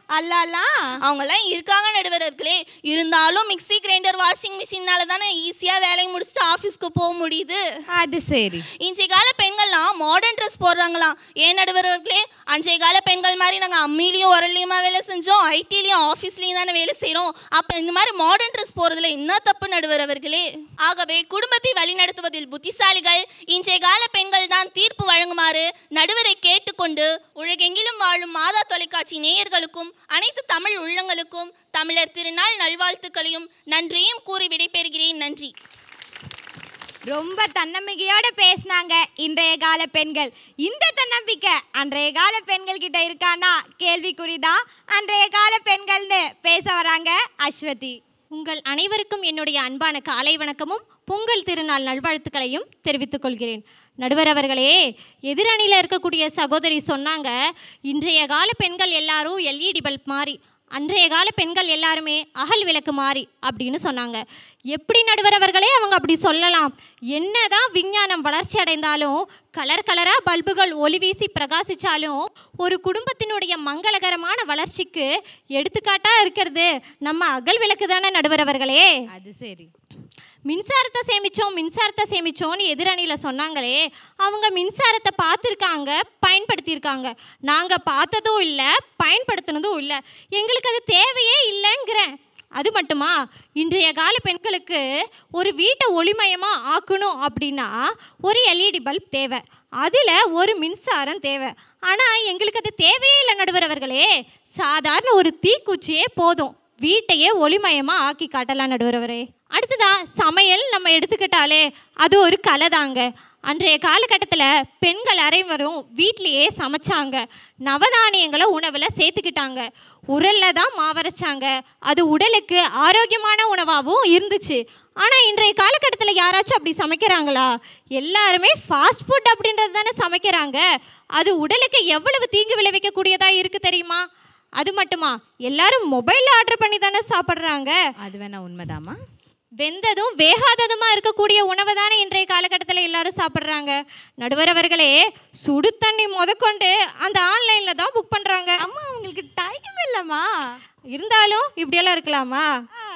அல்லாலாம் அவங்கெல்லாம் இருக்காங்க நடுவர்களே இருந்தாலும் மிக்ஸி கிரைண்டர் வாஷிங் மிஷினால தானே ஈஸியாக வேலையை முடிச்சுட்டு ஆஃபீஸ்க்கு போக முடியுது அது சரி இன்றைய கால பெண்கள்லாம் மாடர்ன் ட்ரெஸ் போடுறாங்களாம் ஏன் நடுவர்களே அன்றைய கால பெண்கள் மாதிரி நாங்கள் அம்மிலையும் உரல்லையுமா வேலை செஞ்சோம் ஐடிலையும் ஆஃபீஸ்லையும் தானே வேலை செய்கிறோம் அப்போ இந்த மாதிரி மாடர்ன் ட்ரெஸ் போகிறதுல என்ன தப்பு நடுவர் அவர்களே ஆகவே குடும்பத்தை வழிநடத்துவதில் புத்திசாலிகள் இன்றைய கால பெண்கள் தான் தீர்ப்பு வழங்குமாறு நடுவரை கேட்டுக்கொண்டு உலகெங்கிலும் வாழும் மாதா தொலைக்காட்சி நேயர்களுக்கும் அனைத்து தமிழ் உள்ளங்களுக்கும் தமிழர் திருநாள் நல்வாழ்த்துக்களையும் நன்றியும் கூறி விடைபெறுகிறேன் நன்றி ரொம்ப தன்னம்பிக்கையோட பேசினாங்க இன்றைய கால பெண்கள் இந்த தன்னம்பிக்கை அன்றைய கால பெண்கள் கிட்ட இருக்கானா கேள்விக்குறிதான் அன்றைய கால பெண்கள்னு பேச வராங்க அஸ்வதி உங்கள் அனைவருக்கும் என்னுடைய அன்பான காலை வணக்கமும் பொங்கல் திருநாள் நல்வாழ்த்துக்களையும் தெரிவித்துக் கொள்கிறேன் நடுவர் அவர்களே எதிரணியில் இருக்கக்கூடிய சகோதரி சொன்னாங்க இன்றைய கால பெண்கள் எல்லாரும் எல்இடி பல்ப் மாறி அன்றைய கால பெண்கள் எல்லாருமே அகல் விளக்கு மாறி அப்படின்னு சொன்னாங்க எப்படி நடுவர் அவர்களே அவங்க அப்படி சொல்லலாம் என்னதான் விஞ்ஞானம் வளர்ச்சி அடைந்தாலும் கலர் கலராக பல்புகள் ஒளி வீசி பிரகாசிச்சாலும் ஒரு குடும்பத்தினுடைய மங்களகரமான வளர்ச்சிக்கு எடுத்துக்காட்டாக இருக்கிறது நம்ம அகல் விளக்கு தானே நடுவர் அவர்களே அது சரி மின்சாரத்தை சேமிச்சோம் மின்சாரத்தை சேமிச்சோம்னு எதிரணியில் சொன்னாங்களே அவங்க மின்சாரத்தை பார்த்துருக்காங்க பயன்படுத்தியிருக்காங்க நாங்கள் பார்த்ததும் இல்லை பயன்படுத்தினதும் இல்லை எங்களுக்கு அது தேவையே இல்லைங்கிறேன் அது மட்டுமா இன்றைய கால பெண்களுக்கு ஒரு வீட்டை ஒளிமயமாக ஆக்கணும் அப்படின்னா ஒரு எல்இடி பல்ப் தேவை அதில் ஒரு மின்சாரம் தேவை ஆனால் எங்களுக்கு அது தேவையே இல்லை நடுவர் அவர்களே சாதாரண ஒரு தீக்குச்சியே போதும் வீட்டையே ஒளிமயமாக ஆக்கி காட்டலாம் நடுவரவரே அடுத்ததா சமையல் நம்ம எடுத்துக்கிட்டாலே அது ஒரு கலை தாங்க அன்றைய காலகட்டத்தில் பெண்கள் அனைவரும் வீட்லேயே சமைச்சாங்க நவதானியங்களை உணவில் சேர்த்துக்கிட்டாங்க உரலில் தான் மாவரைச்சாங்க அது உடலுக்கு ஆரோக்கியமான உணவாகவும் இருந்துச்சு ஆனால் இன்றைய காலகட்டத்தில் யாராச்சும் அப்படி சமைக்கிறாங்களா எல்லாருமே ஃபாஸ்ட் ஃபுட் அப்படின்றது தானே சமைக்கிறாங்க அது உடலுக்கு எவ்வளவு தீங்கு விளைவிக்கக்கூடியதாக இருக்குது தெரியுமா அது மட்டுமா எல்லாரும் மொபைலில் ஆர்டர் பண்ணி தானே சாப்பிட்றாங்க அது வேணா உண்மைதாமா வெந்ததும் வேகாததுமா இருக்கக்கூடிய உணவை தானே இன்றைய காலகட்டத்தில் எல்லாரும் சாப்பிட்றாங்க நடுவர் அவர்களே சுடு தண்ணி முதற்கொண்டு அந்த ஆன்லைனில் தான் புக் பண்ணுறாங்க அம்மா உங்களுக்கு டைம் இல்லைம்மா இருந்தாலும் இப்படியெல்லாம் இருக்கலாமா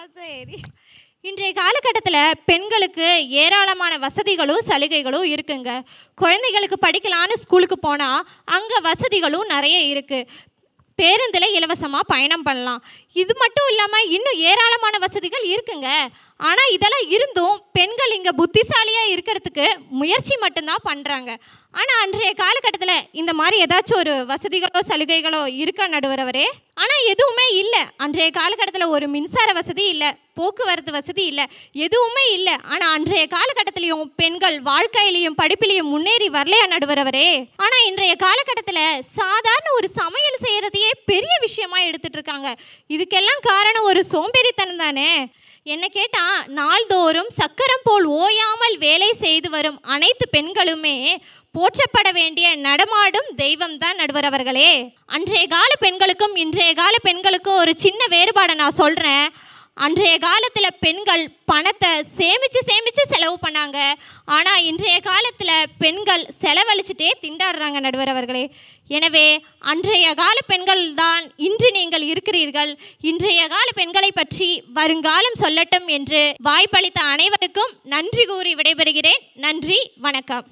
சரி இன்றைய காலகட்டத்தில் பெண்களுக்கு ஏராளமான வசதிகளும் சலுகைகளும் இருக்குங்க குழந்தைகளுக்கு படிக்கலான்னு ஸ்கூலுக்கு போனால் அங்கே வசதிகளும் நிறைய இருக்குது பேருந்தில் இலவசமாக பயணம் பண்ணலாம் இது மட்டும் இல்லாமல் இன்னும் ஏராளமான வசதிகள் இருக்குங்க ஆனால் இதெல்லாம் இருந்தும் பெண்கள் இங்கே புத்திசாலியாக இருக்கிறதுக்கு முயற்சி மட்டும்தான் பண்ணுறாங்க ஆனால் அன்றைய காலகட்டத்தில் இந்த மாதிரி ஏதாச்சும் ஒரு வசதிகளோ சலுகைகளோ இருக்கா நடுவரவரே ஆனால் எதுவுமே இல்லை அன்றைய காலகட்டத்தில் ஒரு மின்சார வசதி இல்லை போக்குவரத்து வசதி இல்லை எதுவுமே இல்லை ஆனால் அன்றைய காலகட்டத்திலையும் பெண்கள் வாழ்க்கையிலையும் படிப்பிலையும் முன்னேறி வரலையா நடுவரவரே ஆனால் இன்றைய காலகட்டத்தில் சாதாரண ஒரு சமையல் செய்யறதையே பெரிய விஷயமா எடுத்துட்டு இருக்காங்க இதுக்கெல்லாம் காரணம் ஒரு சோம்பேறித்தனம் தானே என்ன கேட்டா நாள்தோறும் சக்கரம் போல் ஓயாமல் வேலை செய்து வரும் அனைத்து பெண்களுமே போற்றப்பட வேண்டிய நடமாடும் தெய்வம் தான் நடுவர் அவர்களே அன்றைய கால பெண்களுக்கும் இன்றைய கால பெண்களுக்கும் ஒரு சின்ன வேறுபாடை நான் சொல்கிறேன் அன்றைய காலத்தில் பெண்கள் பணத்தை சேமித்து சேமித்து செலவு பண்ணாங்க ஆனால் இன்றைய காலத்தில் பெண்கள் செலவழிச்சிட்டே திண்டாடுறாங்க நடுவர் அவர்களே எனவே அன்றைய கால பெண்கள் தான் இன்று நீங்கள் இருக்கிறீர்கள் இன்றைய கால பெண்களை பற்றி வருங்காலம் சொல்லட்டும் என்று வாய்ப்பளித்த அனைவருக்கும் நன்றி கூறி விடைபெறுகிறேன் நன்றி வணக்கம்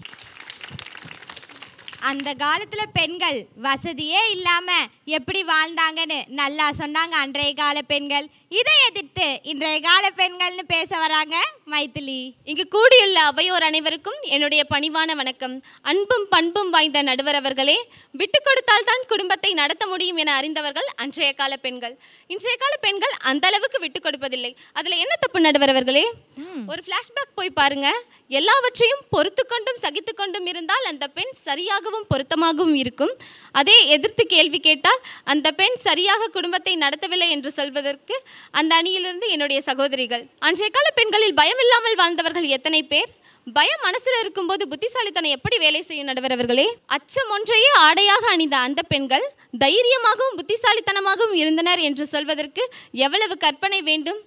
அந்த காலத்துல பெண்கள் வசதியே இல்லாம எப்படி வாழ்ந்தாங்கன்னு நல்லா சொன்னாங்க அன்றைய கால பெண்கள் இதை எதிர்த்து இன்றைய கால பெண்கள்னு பேச வராங்க மைதிலி இங்கு கூடியுள்ள அவையோர் அனைவருக்கும் என்னுடைய பணிவான வணக்கம் அன்பும் பண்பும் வாய்ந்த நடுவர் அவர்களே விட்டு கொடுத்தால் தான் குடும்பத்தை நடத்த முடியும் என அறிந்தவர்கள் அன்றைய கால பெண்கள் இன்றைய கால பெண்கள் அந்த அளவுக்கு விட்டு கொடுப்பதில்லை அதுல என்ன தப்பு நடுவர் அவர்களே ஒரு ஃப்ளாஷ்பேக் போய் பாருங்க எல்லாவற்றையும் பொறுத்து கொண்டும் சகித்து கொண்டும் இருந்தால் அந்த பெண் சரியாகவும் பொருத்தமாகவும் இருக்கும் அதே எதிர்த்து கேள்வி கேட்டால் அந்த பெண் சரியாக குடும்பத்தை நடத்தவில்லை என்று சொல்வதற்கு அந்த அணியிலிருந்து என்னுடைய சகோதரிகள் அன்றைய கால பெண்களில் பயம் இல்லாமல் வாழ்ந்தவர்கள் எத்தனை பேர் பயம் மனசுல இருக்கும்போது புத்திசாலித்தனம் எப்படி வேலை செய்யும் நடுவர் அவர்களே அச்சம் ஒன்றையே ஆடையாக அணிந்த அந்த பெண்கள் தைரியமாகவும் புத்திசாலித்தனமாகவும் இருந்தனர் என்று சொல்வதற்கு எவ்வளவு கற்பனை வேண்டும்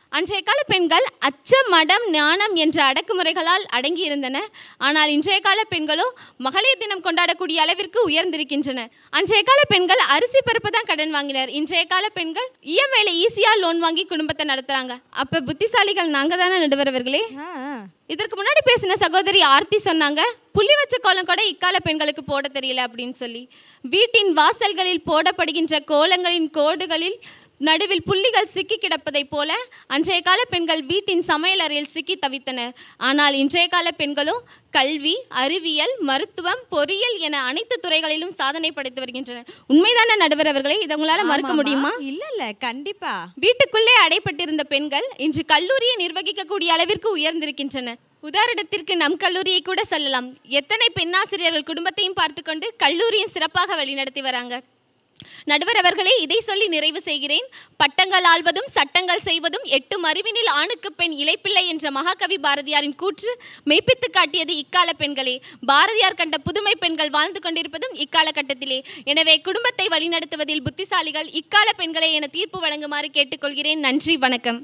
அன்றைய கால பெண்கள் அச்ச மடம் ஞானம் என்ற அடக்குமுறைகளால் அடங்கி இருந்தன ஆனால் இன்றைய கால பெண்களோ மகளிர் தினம் கொண்டாடக்கூடிய அளவிற்கு உயர்ந்திருக்கின்றன அன்றைய கால பெண்கள் அரிசி பருப்பு தான் கடன் வாங்கினர் இன்றைய கால பெண்கள் இஎம்ஐல ஈஸியா லோன் வாங்கி குடும்பத்தை நடத்துறாங்க அப்ப புத்திசாலிகள் நாங்க தானே நடுவரவர்களே இதற்கு முன்னாடி பேசின சகோதரி ஆர்த்தி சொன்னாங்க புள்ளி வச்ச கோலம் கூட இக்கால பெண்களுக்கு போட தெரியல அப்படின்னு சொல்லி வீட்டின் வாசல்களில் போடப்படுகின்ற கோலங்களின் கோடுகளில் நடுவில் புள்ளிகள் சிக்கி கிடப்பதைப் போல அன்றைய கால பெண்கள் வீட்டின் சமையல் அறையில் சிக்கி தவித்தனர் ஆனால் இன்றைய கால பெண்களோ கல்வி அறிவியல் மருத்துவம் பொறியியல் என அனைத்து துறைகளிலும் சாதனை படைத்து வருகின்றனர் உண்மைதான நடுவர் அவர்களே இதை உங்களால மறுக்க ஆமாம்மா. முடியுமா இல்ல இல்ல கண்டிப்பா வீட்டுக்குள்ளே அடைப்பட்டிருந்த பெண்கள் இன்று கல்லூரியை நிர்வகிக்கக்கூடிய அளவிற்கு உயர்ந்திருக்கின்றனர் உதாரணத்திற்கு நம் கல்லூரியை கூட சொல்லலாம் எத்தனை பெண்ணாசிரியர்கள் குடும்பத்தையும் பார்த்துக்கொண்டு கல்லூரியும் சிறப்பாக வழிநடத்தி வராங்க நடுவர் அவர்களே இதை சொல்லி நிறைவு செய்கிறேன் பட்டங்கள் ஆள்வதும் சட்டங்கள் செய்வதும் எட்டும் அறிவினில் ஆணுக்கு பெண் இளைப்பிள்ளை என்ற மகாகவி பாரதியாரின் கூற்று மெய்ப்பித்து காட்டியது இக்கால பெண்களே பாரதியார் கண்ட புதுமை பெண்கள் வாழ்ந்து கொண்டிருப்பதும் இக்கால கட்டத்திலே எனவே குடும்பத்தை வழிநடத்துவதில் புத்திசாலிகள் இக்கால பெண்களே என தீர்ப்பு வழங்குமாறு கேட்டுக்கொள்கிறேன் நன்றி வணக்கம்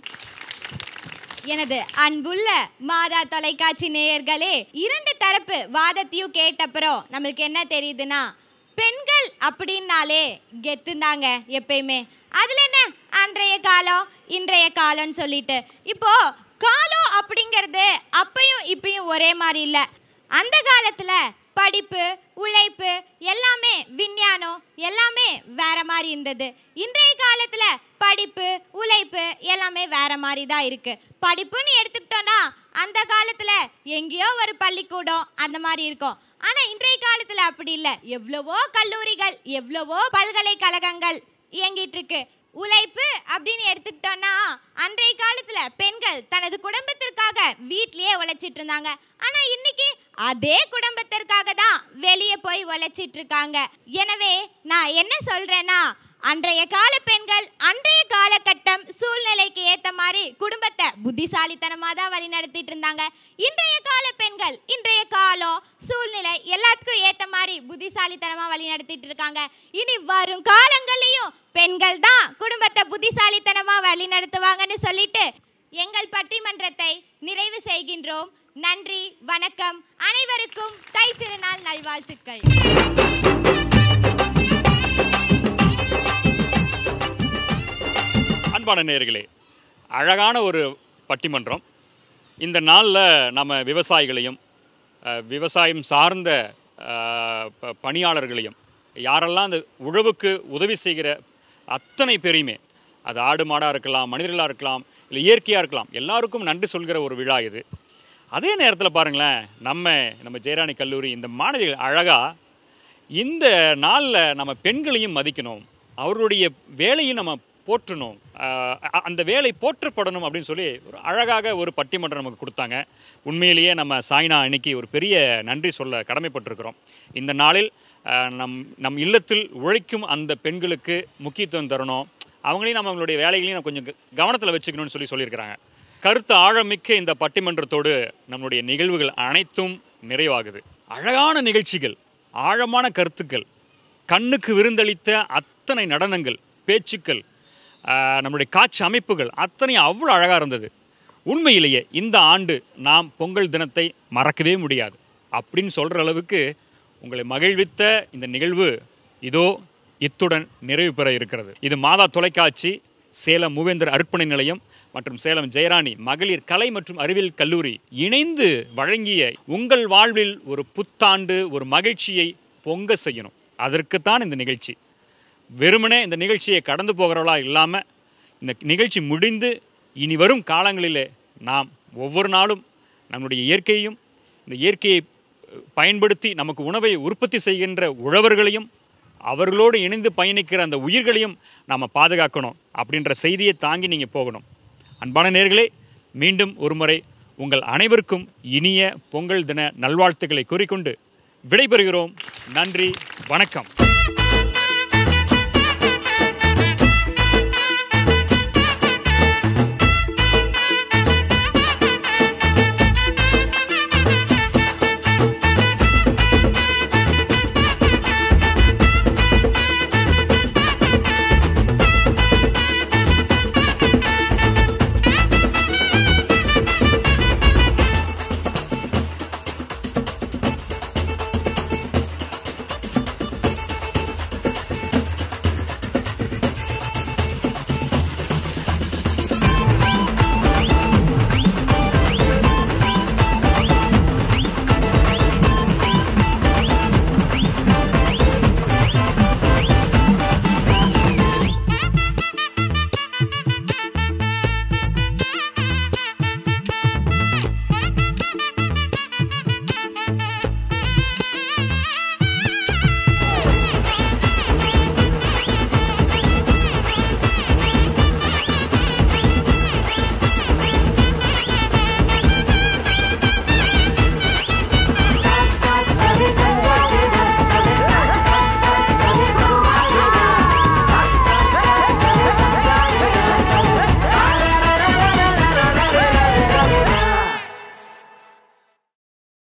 எனது அன்புள்ள மாதா தொலைக்காட்சி நேயர்களே இரண்டு தரப்பு வாதத்தையும் கேட்டப்புறம் நம்மளுக்கு என்ன தெரியுதுன்னா பெண்கள் அப்படின்னாலே கெத்துந்தாங்க எப்பயுமே அதுல என்ன அன்றைய காலம் இன்றைய காலம்னு சொல்லிட்டு இப்போ காலம் அப்படிங்கிறது அப்பயும் இப்பயும் ஒரே மாதிரி இல்லை அந்த காலத்துல படிப்பு உழைப்பு எல்லாமே விஞ்ஞானம் எல்லாமே வேற மாதிரி இருந்தது இன்றைய காலத்துல படிப்பு உழைப்பு எல்லாமே வேற மாதிரி தான் இருக்கு படிப்புன்னு எடுத்துக்கிட்டோம்னா அந்த காலத்துல எங்கேயோ ஒரு பள்ளிக்கூடம் அந்த மாதிரி இருக்கும் ஆனா இன்றைய காலத்துல அப்படி இல்லை எவ்வளவோ கல்லூரிகள் எவ்வளவோ பல்கலைக்கழகங்கள் இயங்கிட்டு இருக்கு உழைப்பு அப்படின்னு எடுத்துக்கிட்டோம்னா அன்றைய காலத்துல பெண்கள் தனது குடும்பத்திற்காக வீட்லயே உழைச்சிட்டு இருந்தாங்க ஆனா இன்னைக்கு அதே குடும்பத்திற்காக தான் வெளியே போய் உழைச்சிட்டு இருக்காங்க எனவே நான் என்ன சொல்றேன்னா அன்றைய கால பெண்கள் அன்றைய காலகட்டம் சூழ்நிலைக்கு ஏத்த மாதிரி குடும்பத்தை புத்திசாலித்தனமா தான் வழி நடத்திட்டு இருந்தாங்க இன்றைய கால பெண்கள் இன்றைய காலம் சூழ்நிலை எல்லாத்துக்கும் ஏத்த மாதிரி புத்திசாலித்தனமா வழி நடத்திட்டு இருக்காங்க இனி வரும் காலங்கள்லயும் பெண்கள் தான் குடும்பத்தை புத்திசாலித்தனமா வழி நடத்துவாங்கன்னு சொல்லிட்டு எங்கள் பட்டிமன்றத்தை நிறைவு செய்கின்றோம் நன்றி வணக்கம் அனைவருக்கும் தை திருநாள் நல்வாழ்த்துக்கள் அன்பான நேயர்களே அழகான ஒரு பட்டிமன்றம் இந்த நாளில் நம்ம விவசாயிகளையும் அஹ், விவசாயம் சார்ந்த அஹ், ப- பணியாளர்களையும் யாரெல்லாம் அந்த உழவுக்கு உதவி செய்கிற அத்தனை பேரையுமே அது ஆடு மாடாக இருக்கலாம் மனிதர்களாக இருக்கலாம் இல்லை இயற்கையாக இருக்கலாம் எல்லாருக்கும் நன்றி சொல்கிற ஒரு விழா இது அதே நேரத்தில் பாருங்களேன் நம்ம நம்ம ஜெயராணி கல்லூரி இந்த மாணவிகள் அழகாக இந்த நாளில் நம்ம பெண்களையும் மதிக்கணும் அவர்களுடைய வேலையும் நம்ம போற்றணும் ஆஹ் அ- அந்த வேலை போற்றப்படணும் அப்படின்னு சொல்லி ஒரு அழகாக ஒரு பட்டிமன்றம் நமக்கு கொடுத்தாங்க உண்மையிலேயே நம்ம சாய்னா அன்னைக்கு ஒரு பெரிய நன்றி சொல்ல கடமைப்பட்டிருக்கிறோம் இந்த நாளில் ஆஹ் நம் நம் இல்லத்தில் உழைக்கும் அந்த பெண்களுக்கு முக்கியத்துவம் தரணும் அவங்களையும் நம்ம அவங்களுடைய வேலைகளையும் நம்ம கொஞ்சம் கவனத்தில் வச்சுக்கணும்னு சொல்லி சொல்லியிருக்கிறாங்க கருத்து ஆழமிக்க இந்த பட்டிமன்றத்தோடு நம்முடைய நிகழ்வுகள் அனைத்தும் நிறைவாகுது அழகான நிகழ்ச்சிகள் ஆழமான கருத்துக்கள் கண்ணுக்கு விருந்தளித்த அத்தனை நடனங்கள் பேச்சுக்கள் ஆஹ், நம்முடைய காட்சி அமைப்புகள் அத்தனை அவ்வளோ அழகாக இருந்தது உண்மையிலேயே இந்த ஆண்டு நாம் பொங்கல் தினத்தை மறக்கவே முடியாது அப்படின்னு சொல்கிற அளவுக்கு உங்களை மகிழ்வித்த இந்த நிகழ்வு இதோ இத்துடன் நிறைவு பெற இருக்கிறது இது மாதா தொலைக்காட்சி சேலம் மூவேந்தர் அர்ப்பணி நிலையம் மற்றும் சேலம் ஜெயராணி மகளிர் கலை மற்றும் அறிவியல் கல்லூரி இணைந்து வழங்கிய உங்கள் வாழ்வில் ஒரு புத்தாண்டு ஒரு மகிழ்ச்சியை பொங்க செய்யணும் அதற்குத்தான் இந்த நிகழ்ச்சி வெறுமனே இந்த நிகழ்ச்சியை கடந்து போகிறவளா இல்லாமல் இந்த நிகழ்ச்சி முடிந்து இனி வரும் காலங்களிலே நாம் ஒவ்வொரு நாளும் நம்முடைய இயற்கையையும் இந்த இயற்கையை அஹ், பயன்படுத்தி நமக்கு உணவை உற்பத்தி செய்கின்ற உழவர்களையும் அவர்களோடு இணைந்து பயணிக்கிற அந்த உயிர்களையும் நாம் பாதுகாக்கணும் அப்படின்ற செய்தியை தாங்கி நீங்கள் போகணும் அன்பான நேர்களே மீண்டும் ஒருமுறை உங்கள் அனைவருக்கும் இனிய பொங்கல் தின நல்வாழ்த்துக்களை கூறிக்கொண்டு விடைபெறுகிறோம் நன்றி வணக்கம்